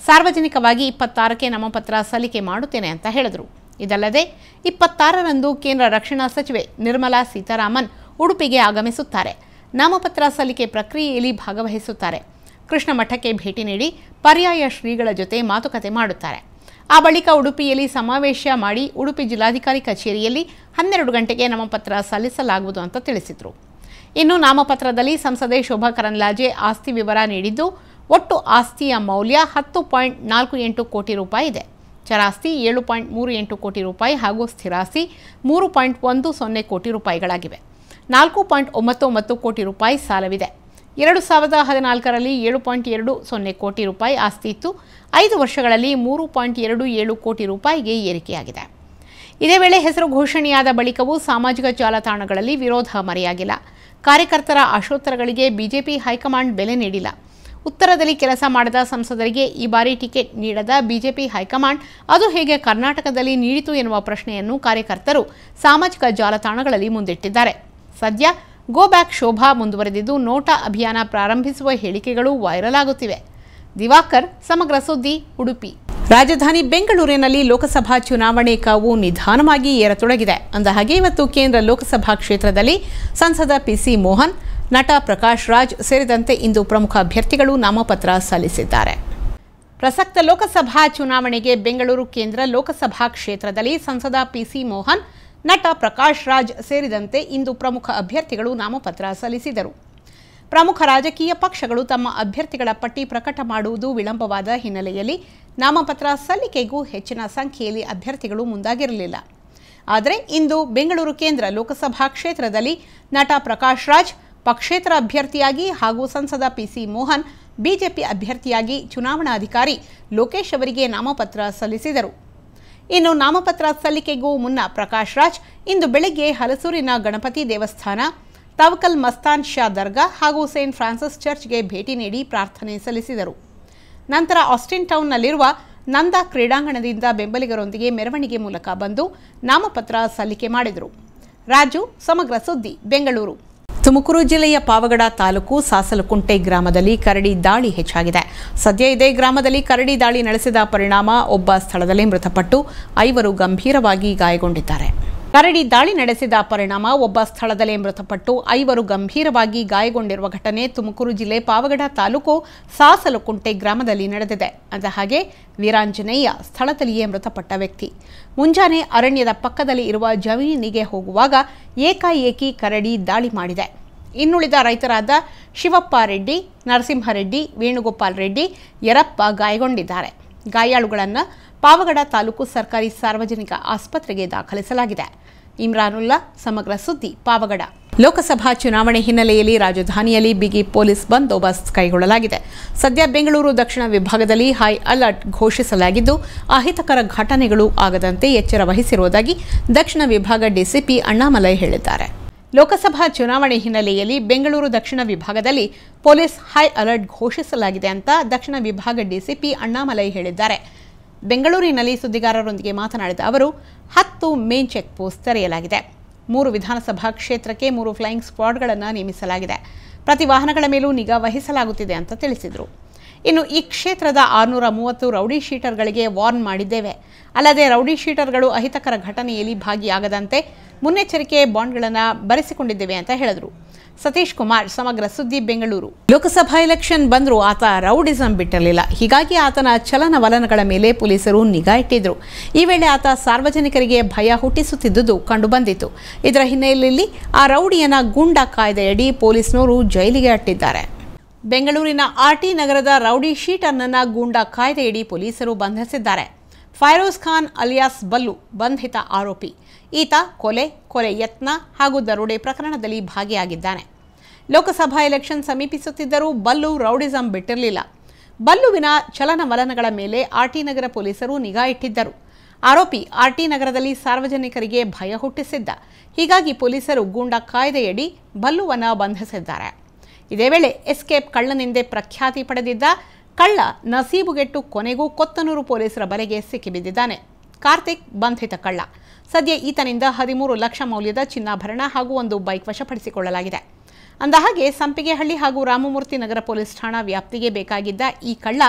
ಸಾರ್ವಜನಿಕವಾಗಿ ಇಪ್ಪತ್ತಾರಕ್ಕೆ ನಾಮಪತ್ರ ಸಲ್ಲಿಕೆ ಮಾಡುತ್ತೇನೆ ಅಂತ ಹೇಳಿದರು ಇದಲ್ಲದೆ ಇಪ್ಪತ್ತಾರರಂದು ಕೇಂದ್ರ ರಕ್ಷಣಾ ಸಚಿವೆ ನಿರ್ಮಲಾ ಸೀತಾರಾಮನ್ ಉಡುಪಿಗೆ ಆಗಮಿಸುತ್ತಾರೆ ನಾಮಪತ್ರ ಸಲ್ಲಿಕೆ ಪ್ರಕ್ರಿಯೆಯಲ್ಲಿ ಭಾಗವಹಿಸುತ್ತಾರೆ ಕೃಷ್ಣ ಮಠಕ್ಕೆ ಭೇಟಿ ನೀಡಿ ಪರ್ಯಾಯ ಶ್ರೀಗಳ ಜೊತೆ ಮಾತುಕತೆ ಮಾಡುತ್ತಾರೆ ಆ ಬಳಿಕ ಉಡುಪಿಯಲ್ಲಿ ಸಮಾವೇಶ ಮಾಡಿ ಉಡುಪಿ ಜಿಲ್ಲಾಧಿಕಾರಿ ಕಚೇರಿಯಲ್ಲಿ ಹನ್ನೆರಡು ಗಂಟೆಗೆ ನಾಮಪತ್ರ ಸಲ್ಲಿಸಲಾಗುವುದು ಅಂತ ತಿಳಿಸಿದರು ಇನ್ನು ನಾಮಪತ್ರದಲ್ಲಿ ಸಂಸದೆ ಶೋಭಾ ಕರಂದ್ಲಾಜೆ ಆಸ್ತಿ ವಿವರ ನೀಡಿದ್ದು ಒಟ್ಟು ಆಸ್ತಿಯ ಮೌಲ್ಯ ಹತ್ತು ಪಾಯಿಂಟ್ ನಾಲ್ಕು ಎಂಟು ಕೋಟಿ ರೂಪಾಯಿ ಇದೆ ಚರಾಸ್ತಿ ಏಳು ಪಾಯಿಂಟ್ ಮೂರು ಎಂಟು ಕೋಟಿ ರೂಪಾಯಿ ಹಾಗೂ ಸ್ಥಿರಾಸ್ತಿ ಮೂರು ಪಾಯಿಂಟ್ ಒಂದು ಸೊನ್ನೆ ಕೋಟಿ ರೂಪಾಯಿಗಳಾಗಿವೆ ನಾಲ್ಕು ಪಾಯಿಂಟ್ ಒಂಬತ್ತು ಒಂಬತ್ತು ಕೋಟಿ ರೂಪಾಯಿ ಸಾಲವಿದೆ ಎರಡು ಸಾವಿರದ ಹದಿನಾಲ್ಕರಲ್ಲಿ ಏಳು ಪಾಯಿಂಟ್ ಎರಡು ಸೊನ್ನೆ ಕೋಟಿ ರೂಪಾಯಿ ಆಸ್ತಿ ಇತ್ತು ಐದು ವರ್ಷಗಳಲ್ಲಿ ಮೂರು ಪಾಯಿಂಟ್ ಎರಡು ಏಳು ಕೋಟಿ ರೂಪಾಯಿಗೆ ಏರಿಕೆಯಾಗಿದೆ ಇದೇ ವೇಳೆ ಹೆಸರು ಘೋಷಣೆಯಾದ ಬಳಿಕವೂ ಸಾಮಾಜಿಕ ಜಾಲತಾಣಗಳಲ್ಲಿ ವಿರೋಧ ಮರೆಯಾಗಿಲ್ಲ ಕಾರ್ಯಕರ್ತರ ಆಶೋತ್ತರಗಳಿಗೆ ಬಿಜೆಪಿ ಹೈಕಮಾಂಡ್ ಬೆಲೆ ನೀಡಿಲ್ಲ ಉತ್ತರದಲ್ಲಿ ಕೆಲಸ ಮಾಡದ ಸಂಸದರಿಗೆ ಈ ಬಾರಿ ಟಿಕೆಟ್ ನೀಡದ ಬಿಜೆಪಿ ಹೈಕಮಾಂಡ್ ಅದು ಹೇಗೆ ಕರ್ನಾಟಕದಲ್ಲಿ ನೀಡಿತು ಎನ್ನುವ ಪ್ರಶ್ನೆಯನ್ನು ಕಾರ್ಯಕರ್ತರು ಸಾಮಾಜಿಕ ಜಾಲತಾಣಗಳಲ್ಲಿ ಮುಂದಿಟ್ಟಿದ್ದಾರೆ ಸದ್ಯ ಗೋ ಬ್ಯಾಕ್ ಶೋಭಾ ಮುಂದುವರೆದಿದ್ದು ನೋಟಾ ಅಭಿಯಾನ ಪ್ರಾರಂಭಿಸುವ ಹೇಳಿಕೆಗಳು ವೈರಲ್ ಆಗುತ್ತಿವೆ ದಿವಾಕರ್ ಸಮಗ್ರ ಸುದ್ದಿ ಉಡುಪಿ ರಾಜಧಾನಿ ಬೆಂಗಳೂರಿನಲ್ಲಿ ಲೋಕಸಭಾ ಚುನಾವಣೆ ಕಾವು ನಿಧಾನವಾಗಿ ಏರತೊಡಗಿದೆ ಅಂದಹಾಗೆ ಇವತ್ತು ಕೇಂದ್ರ ಲೋಕಸಭಾ ಕ್ಷೇತ್ರದಲ್ಲಿ ಸಂಸದ ಪಿಸಿ ಮೋಹನ್ ನಟ ಪ್ರಕಾಶ್ ರಾಜ್ ಸೇರಿದಂತೆ ಇಂದು ಪ್ರಮುಖ ಅಭ್ಯರ್ಥಿಗಳು ನಾಮಪತ್ರ ಸಲ್ಲಿಸಿದ್ದಾರೆ ಪ್ರಸಕ್ತ ಲೋಕಸಭಾ ಚುನಾವಣೆಗೆ ಬೆಂಗಳೂರು ಕೇಂದ್ರ ಲೋಕಸಭಾ ಕ್ಷೇತ್ರದಲ್ಲಿ ಸಂಸದ ಪಿಸಿ ಮೋಹನ್ ನಟ ಪ್ರಕಾಶ್ ರಾಜ್ ಸೇರಿದಂತೆ ಇಂದು ಪ್ರಮುಖ ಅಭ್ಯರ್ಥಿಗಳು ನಾಮಪತ್ರ ಸಲ್ಲಿಸಿದರು ಪ್ರಮುಖ ರಾಜಕೀಯ ಪಕ್ಷಗಳು ತಮ್ಮ ಅಭ್ಯರ್ಥಿಗಳ ಪಟ್ಟಿ ಪ್ರಕಟ ಮಾಡುವುದು ವಿಳಂಬವಾದ ಹಿನ್ನೆಲೆಯಲ್ಲಿ ನಾಮಪತ್ರ ಸಲ್ಲಿಕೆಗೂ ಹೆಚ್ಚಿನ ಸಂಖ್ಯೆಯಲ್ಲಿ ಅಭ್ಯರ್ಥಿಗಳು ಮುಂದಾಗಿರಲಿಲ್ಲ ಆದರೆ ಇಂದು ಬೆಂಗಳೂರು ಕೇಂದ್ರ ಲೋಕಸಭಾ ಕ್ಷೇತ್ರದಲ್ಲಿ ನಟ ಪ್ರಕಾಶ್ ರಾಜ್ ಪಕ್ಷೇತರ ಅಭ್ಯರ್ಥಿಯಾಗಿ ಹಾಗೂ ಸಂಸದ ಪಿಸಿ ಮೋಹನ್ ಬಿಜೆಪಿ ಅಭ್ಯರ್ಥಿಯಾಗಿ ಚುನಾವಣಾಧಿಕಾರಿ ಲೋಕೇಶ್ ಅವರಿಗೆ ನಾಮಪತ್ರ ಸಲ್ಲಿಸಿದರು ಇನ್ನು ನಾಮಪತ್ರ ಸಲ್ಲಿಕೆಗೂ ಮುನ್ನ ಪ್ರಕಾಶ್ ರಾಜ್ ಇಂದು ಬೆಳಗ್ಗೆ ಹಲಸೂರಿನ ಗಣಪತಿ ದೇವಸ್ಥಾನ ತವಕಲ್ ಮಸ್ತಾನ್ ಶಾ ದರ್ಗಾ ಹಾಗೂ ಸೇಂಟ್ ಫ್ರಾನ್ಸಿಸ್ ಚರ್ಚ್ಗೆ ಭೇಟಿ ನೀಡಿ ಪ್ರಾರ್ಥನೆ ಸಲ್ಲಿಸಿದರು ನಂತರ ಆಸ್ಟಿನ್ ಟೌನ್ನಲ್ಲಿರುವ ನಂದ ಕ್ರೀಡಾಂಗಣದಿಂದ ಬೆಂಬಲಿಗರೊಂದಿಗೆ ಮೆರವಣಿಗೆ ಮೂಲಕ ಬಂದು ನಾಮಪತ್ರ ಸಲ್ಲಿಕೆ ಮಾಡಿದರು ರಾಜು ಸಮಗ್ರ ಸುದ್ದಿ ಬೆಂಗಳೂರು ತುಮಕೂರು ಜಿಲ್ಲೆಯ ಪಾವಗಡ ತಾಲೂಕು ಸಾಸಲಕುಂಟೆ ಗ್ರಾಮದಲ್ಲಿ ಕರಡಿ ದಾಳಿ ಹೆಚ್ಚಾಗಿದೆ ಸದ್ಯ ಇದೇ ಗ್ರಾಮದಲ್ಲಿ ಕರಡಿ ದಾಳಿ ನಡೆಸಿದ ಪರಿಣಾಮ ಒಬ್ಬ ಸ್ಥಳದಲ್ಲೇ ಮೃತಪಟ್ಟು ಐವರು ಗಂಭೀರವಾಗಿ ಗಾಯಗೊಂಡಿದ್ದಾರೆ ಕರಡಿ ದಾಳಿ ನಡೆಸಿದ ಪರಿಣಾಮ ಒಬ್ಬ ಸ್ಥಳದಲ್ಲೇ ಮೃತಪಟ್ಟು ಐವರು ಗಂಭೀರವಾಗಿ ಗಾಯಗೊಂಡಿರುವ ಘಟನೆ ತುಮಕೂರು ಜಿಲ್ಲೆ ಪಾವಗಡ ತಾಲೂಕು ಸಾಸಲಕುಂಟೆ ಗ್ರಾಮದಲ್ಲಿ ನಡೆದಿದೆ ಅಂದ ಹಾಗೆ ವೀರಾಂಜನೇಯ ಸ್ಥಳದಲ್ಲಿಯೇ ಮೃತಪಟ್ಟ ವ್ಯಕ್ತಿ ಮುಂಜಾನೆ ಅರಣ್ಯದ ಪಕ್ಕದಲ್ಲಿ ಇರುವ ಜಮೀನಿಗೆ ಹೋಗುವಾಗ ಏಕಾಏಕಿ ಕರಡಿ ದಾಳಿ ಮಾಡಿದೆ ಇನ್ನುಳಿದ ರೈತರಾದ ಶಿವಪ್ಪ ರೆಡ್ಡಿ ನರಸಿಂಹರೆಡ್ಡಿ ವೇಣುಗೋಪಾಲ್ ರೆಡ್ಡಿ ಯರಪ್ಪ ಗಾಯಗೊಂಡಿದ್ದಾರೆ ಗಾಯಾಳುಗಳನ್ನು ಪಾವಗಡ ತಾಲೂಕು ಸರ್ಕಾರಿ ಸಾರ್ವಜನಿಕ ಆಸ್ಪತ್ರೆಗೆ ದಾಖಲಿಸಲಾಗಿದೆ ಇಮ್ರಾನುಲ್ಲಾ ಸಮಗ್ರ ಸುದ್ದಿ ಪಾವಗಡ ಲೋಕಸಭಾ ಚುನಾವಣೆ ಹಿನ್ನೆಲೆಯಲ್ಲಿ ರಾಜಧಾನಿಯಲ್ಲಿ ಬಿಗಿ ಪೊಲೀಸ್ ಬಂದೋಬಸ್ತ್ ಕೈಗೊಳ್ಳಲಾಗಿದೆ ಸದ್ಯ ಬೆಂಗಳೂರು ದಕ್ಷಿಣ ವಿಭಾಗದಲ್ಲಿ ಹೈ ಅಲರ್ಟ್ ಘೋಷಿಸಲಾಗಿದ್ದು ಅಹಿತಕರ ಘಟನೆಗಳು ಆಗದಂತೆ ಎಚ್ಚರ ವಹಿಸಿರುವುದಾಗಿ ದಕ್ಷಿಣ ವಿಭಾಗ ಡಿಸಿಪಿ ಅಣ್ಣಾಮಲೈ ಹೇಳಿದ್ದಾರೆ ಲೋಕಸಭಾ ಚುನಾವಣೆ ಹಿನ್ನೆಲೆಯಲ್ಲಿ ಬೆಂಗಳೂರು ದಕ್ಷಿಣ ವಿಭಾಗದಲ್ಲಿ ಪೊಲೀಸ್ ಹೈ ಅಲರ್ಟ್ ಘೋಷಿಸಲಾಗಿದೆ ಅಂತ ದಕ್ಷಿಣ ವಿಭಾಗ ಡಿಸಿಪಿ ಅಣ್ಣಾಮಲೈ ಹೇಳಿದ್ದಾರೆ ಬೆಂಗಳೂರಿನಲ್ಲಿ ಸುದ್ದಿಗಾರರೊಂದಿಗೆ ಮಾತನಾಡಿದ ಅವರು ಹತ್ತು ಮೇನ್ ಚೆಕ್ ಪೋಸ್ಟ್ ತೆರೆಯಲಾಗಿದೆ ಮೂರು ವಿಧಾನಸಭಾ ಕ್ಷೇತ್ರಕ್ಕೆ ಮೂರು ಫ್ಲೈಯಿಂಗ್ ಸ್ಕ್ವಾಡ್ಗಳನ್ನು ನೇಮಿಸಲಾಗಿದೆ ಪ್ರತಿ ವಾಹನಗಳ ಮೇಲೂ ನಿಗಾ ವಹಿಸಲಾಗುತ್ತಿದೆ ಅಂತ ತಿಳಿಸಿದರು ಇನ್ನು ಈ ಕ್ಷೇತ್ರದ ಆರುನೂರ ಮೂವತ್ತು ರೌಡಿ ಶೀಟರ್ಗಳಿಗೆ ವಾರ್ನ್ ಮಾಡಿದ್ದೇವೆ ಅಲ್ಲದೆ ರೌಡಿ ಶೀಟರ್ಗಳು ಅಹಿತಕರ ಘಟನೆಯಲ್ಲಿ ಭಾಗಿಯಾಗದಂತೆ ಮುನ್ನೆಚ್ಚರಿಕೆ ಬಾಂಡ್ಗಳನ್ನು ಬರೆಸಿಕೊಂಡಿದ್ದೇವೆ ಅಂತ ಹೇಳಿದರು ಸತೀಶ್ ಕುಮಾರ್ ಸಮಗ್ರ ಸುದ್ದಿ ಬೆಂಗಳೂರು ಲೋಕಸಭಾ ಎಲೆಕ್ಷನ್ ಬಂದರೂ ಆತ ರೌಡಿಸಂ ಬಿಟ್ಟಿರಲಿಲ್ಲ ಹೀಗಾಗಿ ಆತನ ಚಲನವಲನಗಳ ಮೇಲೆ ಪೊಲೀಸರು ನಿಗಾ ಇಟ್ಟಿದ್ರು ಈ ವೇಳೆ ಆತ ಸಾರ್ವಜನಿಕರಿಗೆ ಭಯ ಹುಟ್ಟಿಸುತ್ತಿದ್ದುದು ಕಂಡುಬಂದಿತು ಇದರ ಹಿನ್ನೆಲೆಯಲ್ಲಿ ಆ ರೌಡಿಯನ್ನ ಗೂಂಡ ಕಾಯ್ದೆಯಡಿ ಪೊಲೀಸ್ನವರು ಜೈಲಿಗೆ ಅಟ್ಟಿದ್ದಾರೆ ಬೆಂಗಳೂರಿನ ಆರ್ಟಿ ನಗರದ ರೌಡಿ ಶೀಟರ್ನನ್ನ ಗೂಂಡಾ ಕಾಯ್ದೆಯಡಿ ಪೊಲೀಸರು ಬಂಧಿಸಿದ್ದಾರೆ ಫೈರೋಜ್ ಖಾನ್ ಅಲಿಯಾಸ್ ಬಲ್ಲು ಬಂಧಿತ ಆರೋಪಿ ಈತ ಕೊಲೆ ಕೊಲೆ ಯತ್ನ ಹಾಗೂ ದರೋಡೆ ಪ್ರಕರಣದಲ್ಲಿ ಭಾಗಿಯಾಗಿದ್ದಾನೆ ಲೋಕಸಭಾ ಎಲೆಕ್ಷನ್ ಸಮೀಪಿಸುತ್ತಿದ್ದರೂ ಬಲ್ಲು ರೌಡಿಸಂ ಬಿಟ್ಟಿರಲಿಲ್ಲ ಬಲ್ಲುವಿನ ಚಲನವಲನಗಳ ಮೇಲೆ ಆರ್ಟಿ ನಗರ ಪೊಲೀಸರು ನಿಗಾ ಇಟ್ಟಿದ್ದರು ಆರೋಪಿ ಆರ್ಟಿ ನಗರದಲ್ಲಿ ಸಾರ್ವಜನಿಕರಿಗೆ ಭಯ ಹುಟ್ಟಿಸಿದ್ದ ಹೀಗಾಗಿ ಪೊಲೀಸರು ಗೂಂಡಾ ಕಾಯ್ದೆಯಡಿ ಬಲ್ಲುವನ್ನ ಬಂಧಿಸಿದ್ದಾರೆ ಇದೇ ವೇಳೆ ಎಸ್ಕೇಪ್ ಕಳ್ಳನೆಂದೇ ಪ್ರಖ್ಯಾತಿ ಪಡೆದಿದ್ದ ಕಳ್ಳ ನಸೀಬುಗೆಟ್ಟು ಕೊನೆಗೂ ಕೊತ್ತನೂರು ಪೊಲೀಸರ ಬಲೆಗೆ ಸಿಕ್ಕಿಬಿದ್ದಿದ್ದಾನೆ ಕಾರ್ತಿಕ್ ಬಂಧಿತ ಕಳ್ಳ ಸದ್ಯ ಈತನಿಂದ ಹದಿಮೂರು ಲಕ್ಷ ಮೌಲ್ಯದ ಚಿನ್ನಾಭರಣ ಹಾಗೂ ಒಂದು ಬೈಕ್ ವಶಪಡಿಸಿಕೊಳ್ಳಲಾಗಿದೆ ಅಂದಹಾಗೆ ಸಂಪಿಗೆಹಳ್ಳಿ ಹಾಗೂ ರಾಮಮೂರ್ತಿ ನಗರ ಪೊಲೀಸ್ ಠಾಣಾ ವ್ಯಾಪ್ತಿಗೆ ಬೇಕಾಗಿದ್ದ ಈ ಕಳ್ಳ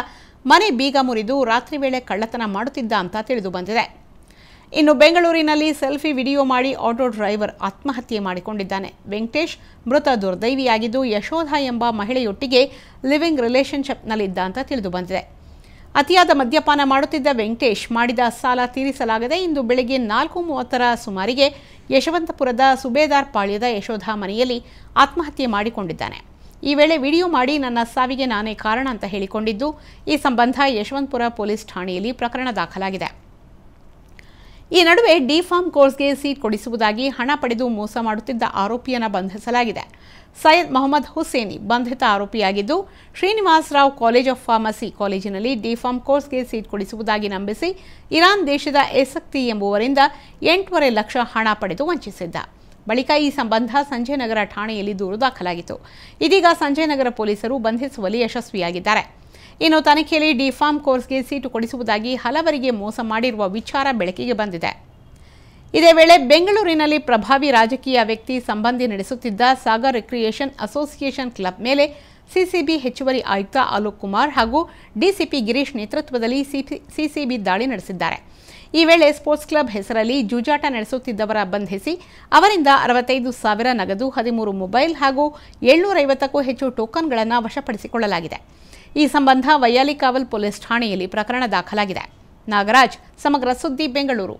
ಮನೆ ಬೀಗ ಮುರಿದು ರಾತ್ರಿ ವೇಳೆ ಕಳ್ಳತನ ಮಾಡುತ್ತಿದ್ದ ಅಂತ ತಿಳಿದು ಬಂದಿದೆ ಇನ್ನು ಬೆಂಗಳೂರಿನಲ್ಲಿ ಸೆಲ್ಫಿ ವಿಡಿಯೋ ಮಾಡಿ ಆಟೋ ಡ್ರೈವರ್ ಆತ್ಮಹತ್ಯೆ ಮಾಡಿಕೊಂಡಿದ್ದಾನೆ ವೆಂಕಟೇಶ್ ಮೃತ ದುರ್ದೈವಿಯಾಗಿದ್ದು ಯಶೋಧ ಎಂಬ ಮಹಿಳೆಯೊಟ್ಟಿಗೆ ಲಿವಿಂಗ್ ರಿಲೇಷನ್ಶಿಪ್ನಲ್ಲಿದ್ದ ಅಂತ ತಿಳಿದು ಬಂದಿದೆ ಅತಿಯಾದ ಮದ್ಯಪಾನ ಮಾಡುತ್ತಿದ್ದ ವೆಂಕಟೇಶ್ ಮಾಡಿದ ಸಾಲ ತೀರಿಸಲಾಗದೆ ಇಂದು ಬೆಳಗ್ಗೆ ನಾಲ್ಕು ಮೂವತ್ತರ ಸುಮಾರಿಗೆ ಯಶವಂತಪುರದ ಸುಬೇದಾರ್ ಪಾಳ್ಯದ ಯಶೋಧ ಮನೆಯಲ್ಲಿ ಆತ್ಮಹತ್ಯೆ ಮಾಡಿಕೊಂಡಿದ್ದಾನೆ ಈ ವೇಳೆ ವಿಡಿಯೋ ಮಾಡಿ ನನ್ನ ಸಾವಿಗೆ ನಾನೇ ಕಾರಣ ಅಂತ ಹೇಳಿಕೊಂಡಿದ್ದು ಈ ಸಂಬಂಧ ಯಶವಂತಪುರ ಪೊಲೀಸ್ ಠಾಣೆಯಲ್ಲಿ ಪ್ರಕರಣ ದಾಖಲಾಗಿದೆ ಈ ನಡುವೆ ಡಿ ಫಾರ್ಮ್ ಕೋರ್ಸ್ಗೆ ಸೀಟ್ ಕೊಡಿಸುವುದಾಗಿ ಹಣ ಪಡೆದು ಮೋಸ ಮಾಡುತ್ತಿದ್ದ ಆರೋಪಿಯನ್ನು ಬಂಧಿಸಲಾಗಿದೆ ಸೈಯದ್ ಮೊಹಮ್ಮದ್ ಹುಸೇನಿ ಬಂಧಿತ ಆರೋಪಿಯಾಗಿದ್ದು Srinivas Rao college of pharmacy ಕಾಲೇಜಿನಲ್ಲಿ ಡಿ ಫಾರ್ಮ್ ಕೋರ್ಸ್ಗೆ ಸೀಟ್ ಕೊಡಿಸುವುದಾಗಿ ನಂಬಿಸಿ ಇರಾನ್ ದೇಶದ ಎಸಕ್ತಿ ಎಂಬುವರಿಂದ ಎಂಟೂವರೆ ಲಕ್ಷ ಹಣ ಪಡೆದು ವಂಚಿಸಿದ್ದ ಬಳಿಕ ಈ ಸಂಬಂಧ ಸಂಜಯ್ ನಗರ ಠಾಣೆಯಲ್ಲಿ ದೂರು ದಾಖಲಾಗಿತ್ತು ಇದೀಗ ಸಂಜಯ್ ನಗರ ಪೊಲೀಸರು ಬಂಧಿಸುವಲ್ಲಿ ಯಶಸ್ವಿಯಾಗಿದ್ದಾರೆ ಇನ್ನು ತನಿಖೆಯಲ್ಲಿ ಡಿಫಾರ್ಮ್ ಕೋರ್ಸ್ಗೆ ಸೀಟು ಕೊಡಿಸುವುದಾಗಿ ಹಲವರಿಗೆ ಮೋಸ ಮಾಡಿರುವ ವಿಚಾರ ಬೆಳಕಿಗೆ ಬಂದಿದೆ ಇದೇ ವೇಳೆ ಬೆಂಗಳೂರಿನಲ್ಲಿ ಪ್ರಭಾವಿ ರಾಜಕೀಯ ವ್ಯಕ್ತಿ ಸಂಬಂಧಿ ನಡೆಸುತ್ತಿದ್ದ ಸಾಗರ್ ರಿಕ್ರಿಯೇಷನ್ ಅಸೋಸಿಯೇಷನ್ ಕ್ಲಬ್ ಮೇಲೆ ಸಿಸಿಬಿ ಹೆಚ್ಚುವರಿ ಆಯುಕ್ತ ಅಲೋಕ್ ಕುಮಾರ್ ಹಾಗೂ ಡಿಸಿಪಿ ಗಿರೀಶ್ ನೇತೃತ್ವದಲ್ಲಿ ಸಿಸಿಬಿ ದಾಳಿ ನಡೆಸಿದ್ದಾರೆ ಈ ವೇಳೆ ಸ್ಪೋರ್ಟ್ಸ್ ಕ್ಲಬ್ ಹೆಸರಲ್ಲಿ ಜೂಜಾಟ ನಡೆಸುತ್ತಿದ್ದವರ ಬಂಧಿಸಿ ಅವರಿಂದ ಅರವತ್ತೈದು ಸಾವಿರ ನಗದು ಹದಿಮೂರು ಮೊಬೈಲ್ ಹಾಗೂ ಏಳ್ನೂರೈವತ್ತಕ್ಕೂ ಹೆಚ್ಚು ಟೋಕನ್ಗಳನ್ನು ವಶಪಡಿಸಿಕೊಳ್ಳಲಾಗಿದೆ ಈ ಸಂಬಂಧ ವೈಯಾಲಿಕಾವಲ್ ಪೊಲೀಸ್ ಠಾಣೆಯಲ್ಲಿ ಪ್ರಕರಣ ದಾಖಲಾಗಿದೆ ನಾಗರಾಜ್ ಸಮಗ್ರ ಸುದ್ದಿ ಬೆಂಗಳೂರು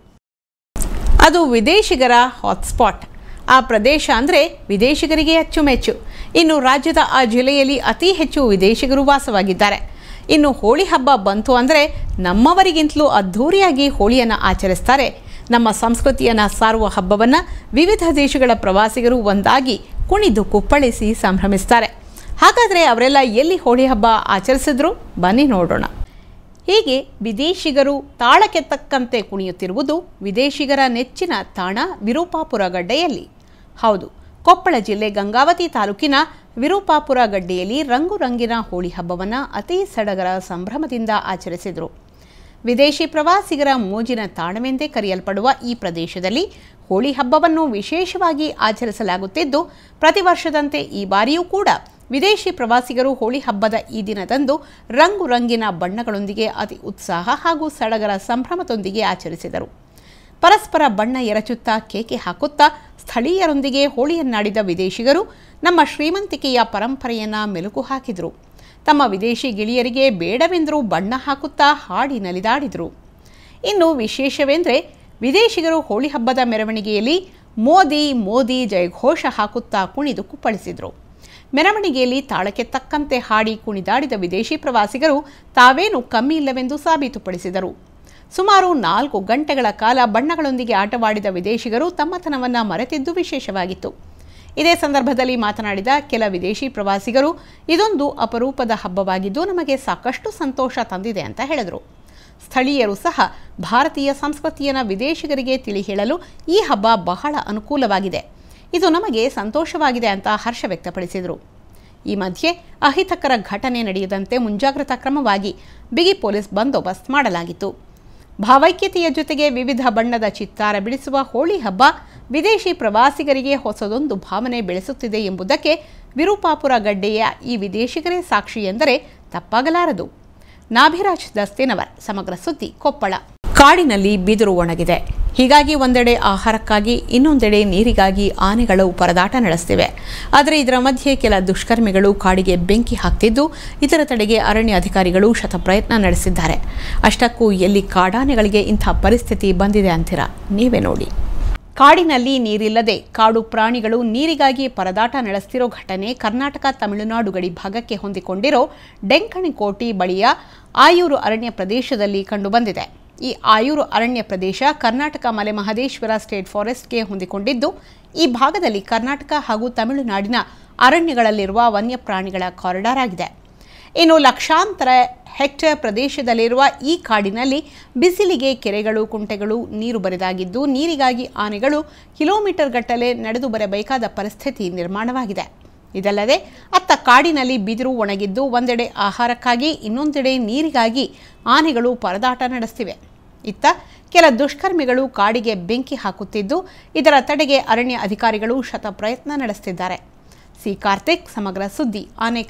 ಅದು ವಿದೇಶಿಗರ ಹಾಟ್ಸ್ಪಾಟ್ ಆ ಪ್ರದೇಶ ಅಂದರೆ ವಿದೇಶಿಗರಿಗೆ ಅಚ್ಚುಮೆಚ್ಚು ಇನ್ನು ರಾಜ್ಯದ ಆ ಜಿಲ್ಲೆಯಲ್ಲಿ ಅತಿ ಹೆಚ್ಚು ವಿದೇಶಿಗರು ವಾಸವಾಗಿದ್ದಾರೆ ಇನ್ನು ಹೋಳಿ ಹಬ್ಬ ಬಂತು ಅಂದರೆ ನಮ್ಮವರಿಗಿಂತಲೂ ಅದ್ಧೂರಿಯಾಗಿ ಹೋಳಿಯನ್ನು ಆಚರಿಸ್ತಾರೆ ನಮ್ಮ ಸಂಸ್ಕೃತಿಯನ್ನು ಸಾರುವ ಹಬ್ಬವನ್ನು ವಿವಿಧ ದೇಶಗಳ ಪ್ರವಾಸಿಗರು ಒಂದಾಗಿ ಕುಣಿದು ಕುಪ್ಪಳಿಸಿ ಸಂಭ್ರಮಿಸ್ತಾರೆ ಹಾಗಾದರೆ ಅವರೆಲ್ಲ ಎಲ್ಲಿ ಹೋಳಿ ಹಬ್ಬ ಆಚರಿಸಿದ್ರು ಬನ್ನಿ ನೋಡೋಣ ಹೀಗೆ ವಿದೇಶಿಗರು ತಾಳಕ್ಕೆ ತಕ್ಕಂತೆ ಕುಣಿಯುತ್ತಿರುವುದು ವಿದೇಶಿಗರ ನೆಚ್ಚಿನ ತಾಣ ವಿರೂಪಾಪುರ ಗಡ್ಡೆಯಲ್ಲಿ ಹೌದು ಕೊಪ್ಪಳ ಜಿಲ್ಲೆ ಗಂಗಾವತಿ ತಾಲೂಕಿನ ವಿರೂಪಾಪುರ ಗಡ್ಡೆಯಲ್ಲಿ ರಂಗು ರಂಗಿನ ಹೋಳಿ ಹಬ್ಬವನ್ನು ಅತಿ ಸಡಗರ ಸಂಭ್ರಮದಿಂದ ಆಚರಿಸಿದರು ವಿದೇಶಿ ಪ್ರವಾಸಿಗರ ಮೋಜಿನ ತಾಣವೆಂದೇ ಕರೆಯಲ್ಪಡುವ ಈ ಪ್ರದೇಶದಲ್ಲಿ ಹೋಳಿ ಹಬ್ಬವನ್ನು ವಿಶೇಷವಾಗಿ ಆಚರಿಸಲಾಗುತ್ತಿದ್ದು ಪ್ರತಿ ವರ್ಷದಂತೆ ಈ ಬಾರಿಯೂ ಕೂಡ ವಿದೇಶಿ ಪ್ರವಾಸಿಗರು ಹೋಳಿ ಹಬ್ಬದ ಈ ದಿನದಂದು ರಂಗು ರಂಗಿನ ಬಣ್ಣಗಳೊಂದಿಗೆ ಅತಿ ಉತ್ಸಾಹ ಹಾಗೂ ಸಡಗರ ಸಂಭ್ರಮದೊಂದಿಗೆ ಆಚರಿಸಿದರು ಪರಸ್ಪರ ಬಣ್ಣ ಎರಚುತ್ತಾ ಕೇಕೆ ಹಾಕುತ್ತಾ ಸ್ಥಳೀಯರೊಂದಿಗೆ ಹೋಳಿಯನ್ನಾಡಿದ ವಿದೇಶಿಗರು ನಮ್ಮ ಶ್ರೀಮಂತಿಕೆಯ ಪರಂಪರೆಯನ್ನ ಮೆಲುಕು ಹಾಕಿದರು ತಮ್ಮ ವಿದೇಶಿ ಗಿಳಿಯರಿಗೆ ಬೇಡವೆಂದರೂ ಬಣ್ಣ ಹಾಕುತ್ತಾ ಹಾಡಿ ನಲಿದಾಡಿದರು ಇನ್ನು ವಿಶೇಷವೆಂದರೆ ವಿದೇಶಿಗರು ಹೋಳಿ ಹಬ್ಬದ ಮೆರವಣಿಗೆಯಲ್ಲಿ ಮೋದಿ ಮೋದಿ ಜಯಘೋಷ ಹಾಕುತ್ತಾ ಕುಣಿದು ಕುಪ್ಪಳಿಸಿದರು ಮೆರವಣಿಗೆಯಲ್ಲಿ ತಾಳಕ್ಕೆ ತಕ್ಕಂತೆ ಹಾಡಿ ಕುಣಿದಾಡಿದ ವಿದೇಶಿ ಪ್ರವಾಸಿಗರು ತಾವೇನು ಕಮ್ಮಿ ಇಲ್ಲವೆಂದು ಸಾಬೀತುಪಡಿಸಿದರು ಸುಮಾರು ನಾಲ್ಕು ಗಂಟೆಗಳ ಕಾಲ ಬಣ್ಣಗಳೊಂದಿಗೆ ಆಟವಾಡಿದ ವಿದೇಶಿಗರು ತಮ್ಮತನವನ್ನು ಮರೆತಿದ್ದು ವಿಶೇಷವಾಗಿತ್ತು ಇದೇ ಸಂದರ್ಭದಲ್ಲಿ ಮಾತನಾಡಿದ ಕೆಲ ವಿದೇಶಿ ಪ್ರವಾಸಿಗರು ಇದೊಂದು ಅಪರೂಪದ ಹಬ್ಬವಾಗಿದ್ದು ನಮಗೆ ಸಾಕಷ್ಟು ಸಂತೋಷ ತಂದಿದೆ ಅಂತ ಹೇಳಿದರು ಸ್ಥಳೀಯರು ಸಹ ಭಾರತೀಯ ಸಂಸ್ಕೃತಿಯನ್ನು ವಿದೇಶಿಗರಿಗೆ ತಿಳಿ ಹೇಳಲು ಈ ಹಬ್ಬ ಬಹಳ ಅನುಕೂಲವಾಗಿದೆ ಇದು ನಮಗೆ ಸಂತೋಷವಾಗಿದೆ ಅಂತ ಹರ್ಷ ವ್ಯಕ್ತಪಡಿಸಿದರು ಈ ಮಧ್ಯೆ ಅಹಿತಕರ ಘಟನೆ ನಡೆಯದಂತೆ ಮುಂಜಾಗ್ರತಾ ಕ್ರಮವಾಗಿ ಬಿಗಿ ಪೊಲೀಸ್ ಬಂದೋಬಸ್ತ್ ಮಾಡಲಾಗಿತ್ತು ಭಾವೈಕ್ಯತೆಯ ಜೊತೆಗೆ ವಿವಿಧ ಬಣ್ಣದ ಚಿತ್ತಾರ ಬಿಡಿಸುವ ಹೋಳಿ ಹಬ್ಬ ವಿದೇಶಿ ಪ್ರವಾಸಿಗರಿಗೆ ಹೊಸದೊಂದು ಭಾವನೆ ಬೆಳೆಸುತ್ತಿದೆ ಎಂಬುದಕ್ಕೆ ವಿರೂಪಾಪುರ ಗಡ್ಡೆಯ ಈ ವಿದೇಶಿಗರೇ ಸಾಕ್ಷಿ ಎಂದರೆ ತಪ್ಪಾಗಲಾರದು ನಾಭಿರಾಜ್ ದಸ್ತೇನವರ್ ಸಮಗ್ರ ಸುದ್ದಿ ಕೊಪ್ಪಳ ಕಾಡಿನಲ್ಲಿ ಬಿದಿರು ಒಣಗಿದೆ ಹೀಗಾಗಿ ಒಂದೆಡೆ ಆಹಾರಕ್ಕಾಗಿ ಇನ್ನೊಂದೆಡೆ ನೀರಿಗಾಗಿ ಆನೆಗಳು ಪರದಾಟ ನಡೆಸ್ತಿವೆ ಆದರೆ ಇದರ ಮಧ್ಯೆ ಕೆಲ ದುಷ್ಕರ್ಮಿಗಳು ಕಾಡಿಗೆ ಬೆಂಕಿ ಹಾಕ್ತಿದ್ದು ಇದರ ತಡೆಗೆ ಅರಣ್ಯ ಅಧಿಕಾರಿಗಳು ಶತಪ್ರಯತ್ನ ನಡೆಸಿದ್ದಾರೆ ಅಷ್ಟಕ್ಕೂ ಎಲ್ಲಿ ಕಾಡಾನೆಗಳಿಗೆ ಇಂಥ ಪರಿಸ್ಥಿತಿ ಬಂದಿದೆ ಅಂತೀರಾ ನೀವೇ ನೋಡಿ ಕಾಡಿನಲ್ಲಿ ನೀರಿಲ್ಲದೆ ಕಾಡು ಪ್ರಾಣಿಗಳು ನೀರಿಗಾಗಿ ಪರದಾಟ ನಡೆಸ್ತಿರೋ ಘಟನೆ ಕರ್ನಾಟಕ ತಮಿಳುನಾಡು ಗಡಿ ಭಾಗಕ್ಕೆ ಹೊಂದಿಕೊಂಡಿರೋ ಡೆಂಕಣಿಕೋಟಿ ಬಳಿಯ ಆಯೂರು ಅರಣ್ಯ ಪ್ರದೇಶದಲ್ಲಿ ಕಂಡುಬಂದಿದೆ ಈ ಆಯೂರು ಅರಣ್ಯ ಪ್ರದೇಶ ಕರ್ನಾಟಕ ಮಲೆ ಮಹದೇಶ್ವರ ಸ್ಟೇಟ್ ಫಾರೆಸ್ಟ್ಗೆ ಹೊಂದಿಕೊಂಡಿದ್ದು ಈ ಭಾಗದಲ್ಲಿ ಕರ್ನಾಟಕ ಹಾಗೂ ತಮಿಳುನಾಡಿನ ಅರಣ್ಯಗಳಲ್ಲಿರುವ ವನ್ಯಪ್ರಾಣಿಗಳ ಕಾರಿಡಾರ್ ಆಗಿದೆ ಇನ್ನು ಲಕ್ಷಾಂತರ ಹೆಕ್ಟೇರ್ ಪ್ರದೇಶದಲ್ಲಿರುವ ಈ ಕಾಡಿನಲ್ಲಿ ಬಿಸಿಲಿಗೆ ಕೆರೆಗಳು ಕುಂಟೆಗಳು ನೀರು ಬರಿದಾಗಿದ್ದು ನೀರಿಗಾಗಿ ಆನೆಗಳು ಕಿಲೋಮೀಟರ್ ಗಟ್ಟಲೆ ನಡೆದು ಬರಬೇಕಾದ ಪರಿಸ್ಥಿತಿ ನಿರ್ಮಾಣವಾಗಿದೆ ಇದಲ್ಲದೆ ಅತ್ತ ಕಾಡಿನಲ್ಲಿ ಬಿದಿರು ಒಣಗಿದ್ದು ಒಂದೆಡೆ ಆಹಾರಕ್ಕಾಗಿ ಇನ್ನೊಂದೆಡೆ ನೀರಿಗಾಗಿ ಆನೆಗಳು ಪರದಾಟ ನಡೆಸ್ತಿವೆ ಇತ್ತ ಕೆಲ ದುಷ್ಕರ್ಮಿಗಳು ಕಾಡಿಗೆ ಬೆಂಕಿ ಹಾಕುತ್ತಿದ್ದು ಇದರ ತಡೆಗೆ ಅರಣ್ಯ ಅಧಿಕಾರಿಗಳು ಶತ ಪ್ರಯತ್ನ ನಡೆಸುತ್ತಿದ್ದಾರೆ ಸಿ ಕಾರ್ತಿಕ್ ಸಮಗ್ರ ಸುದ್ದಿ ಆನೇಕಲ್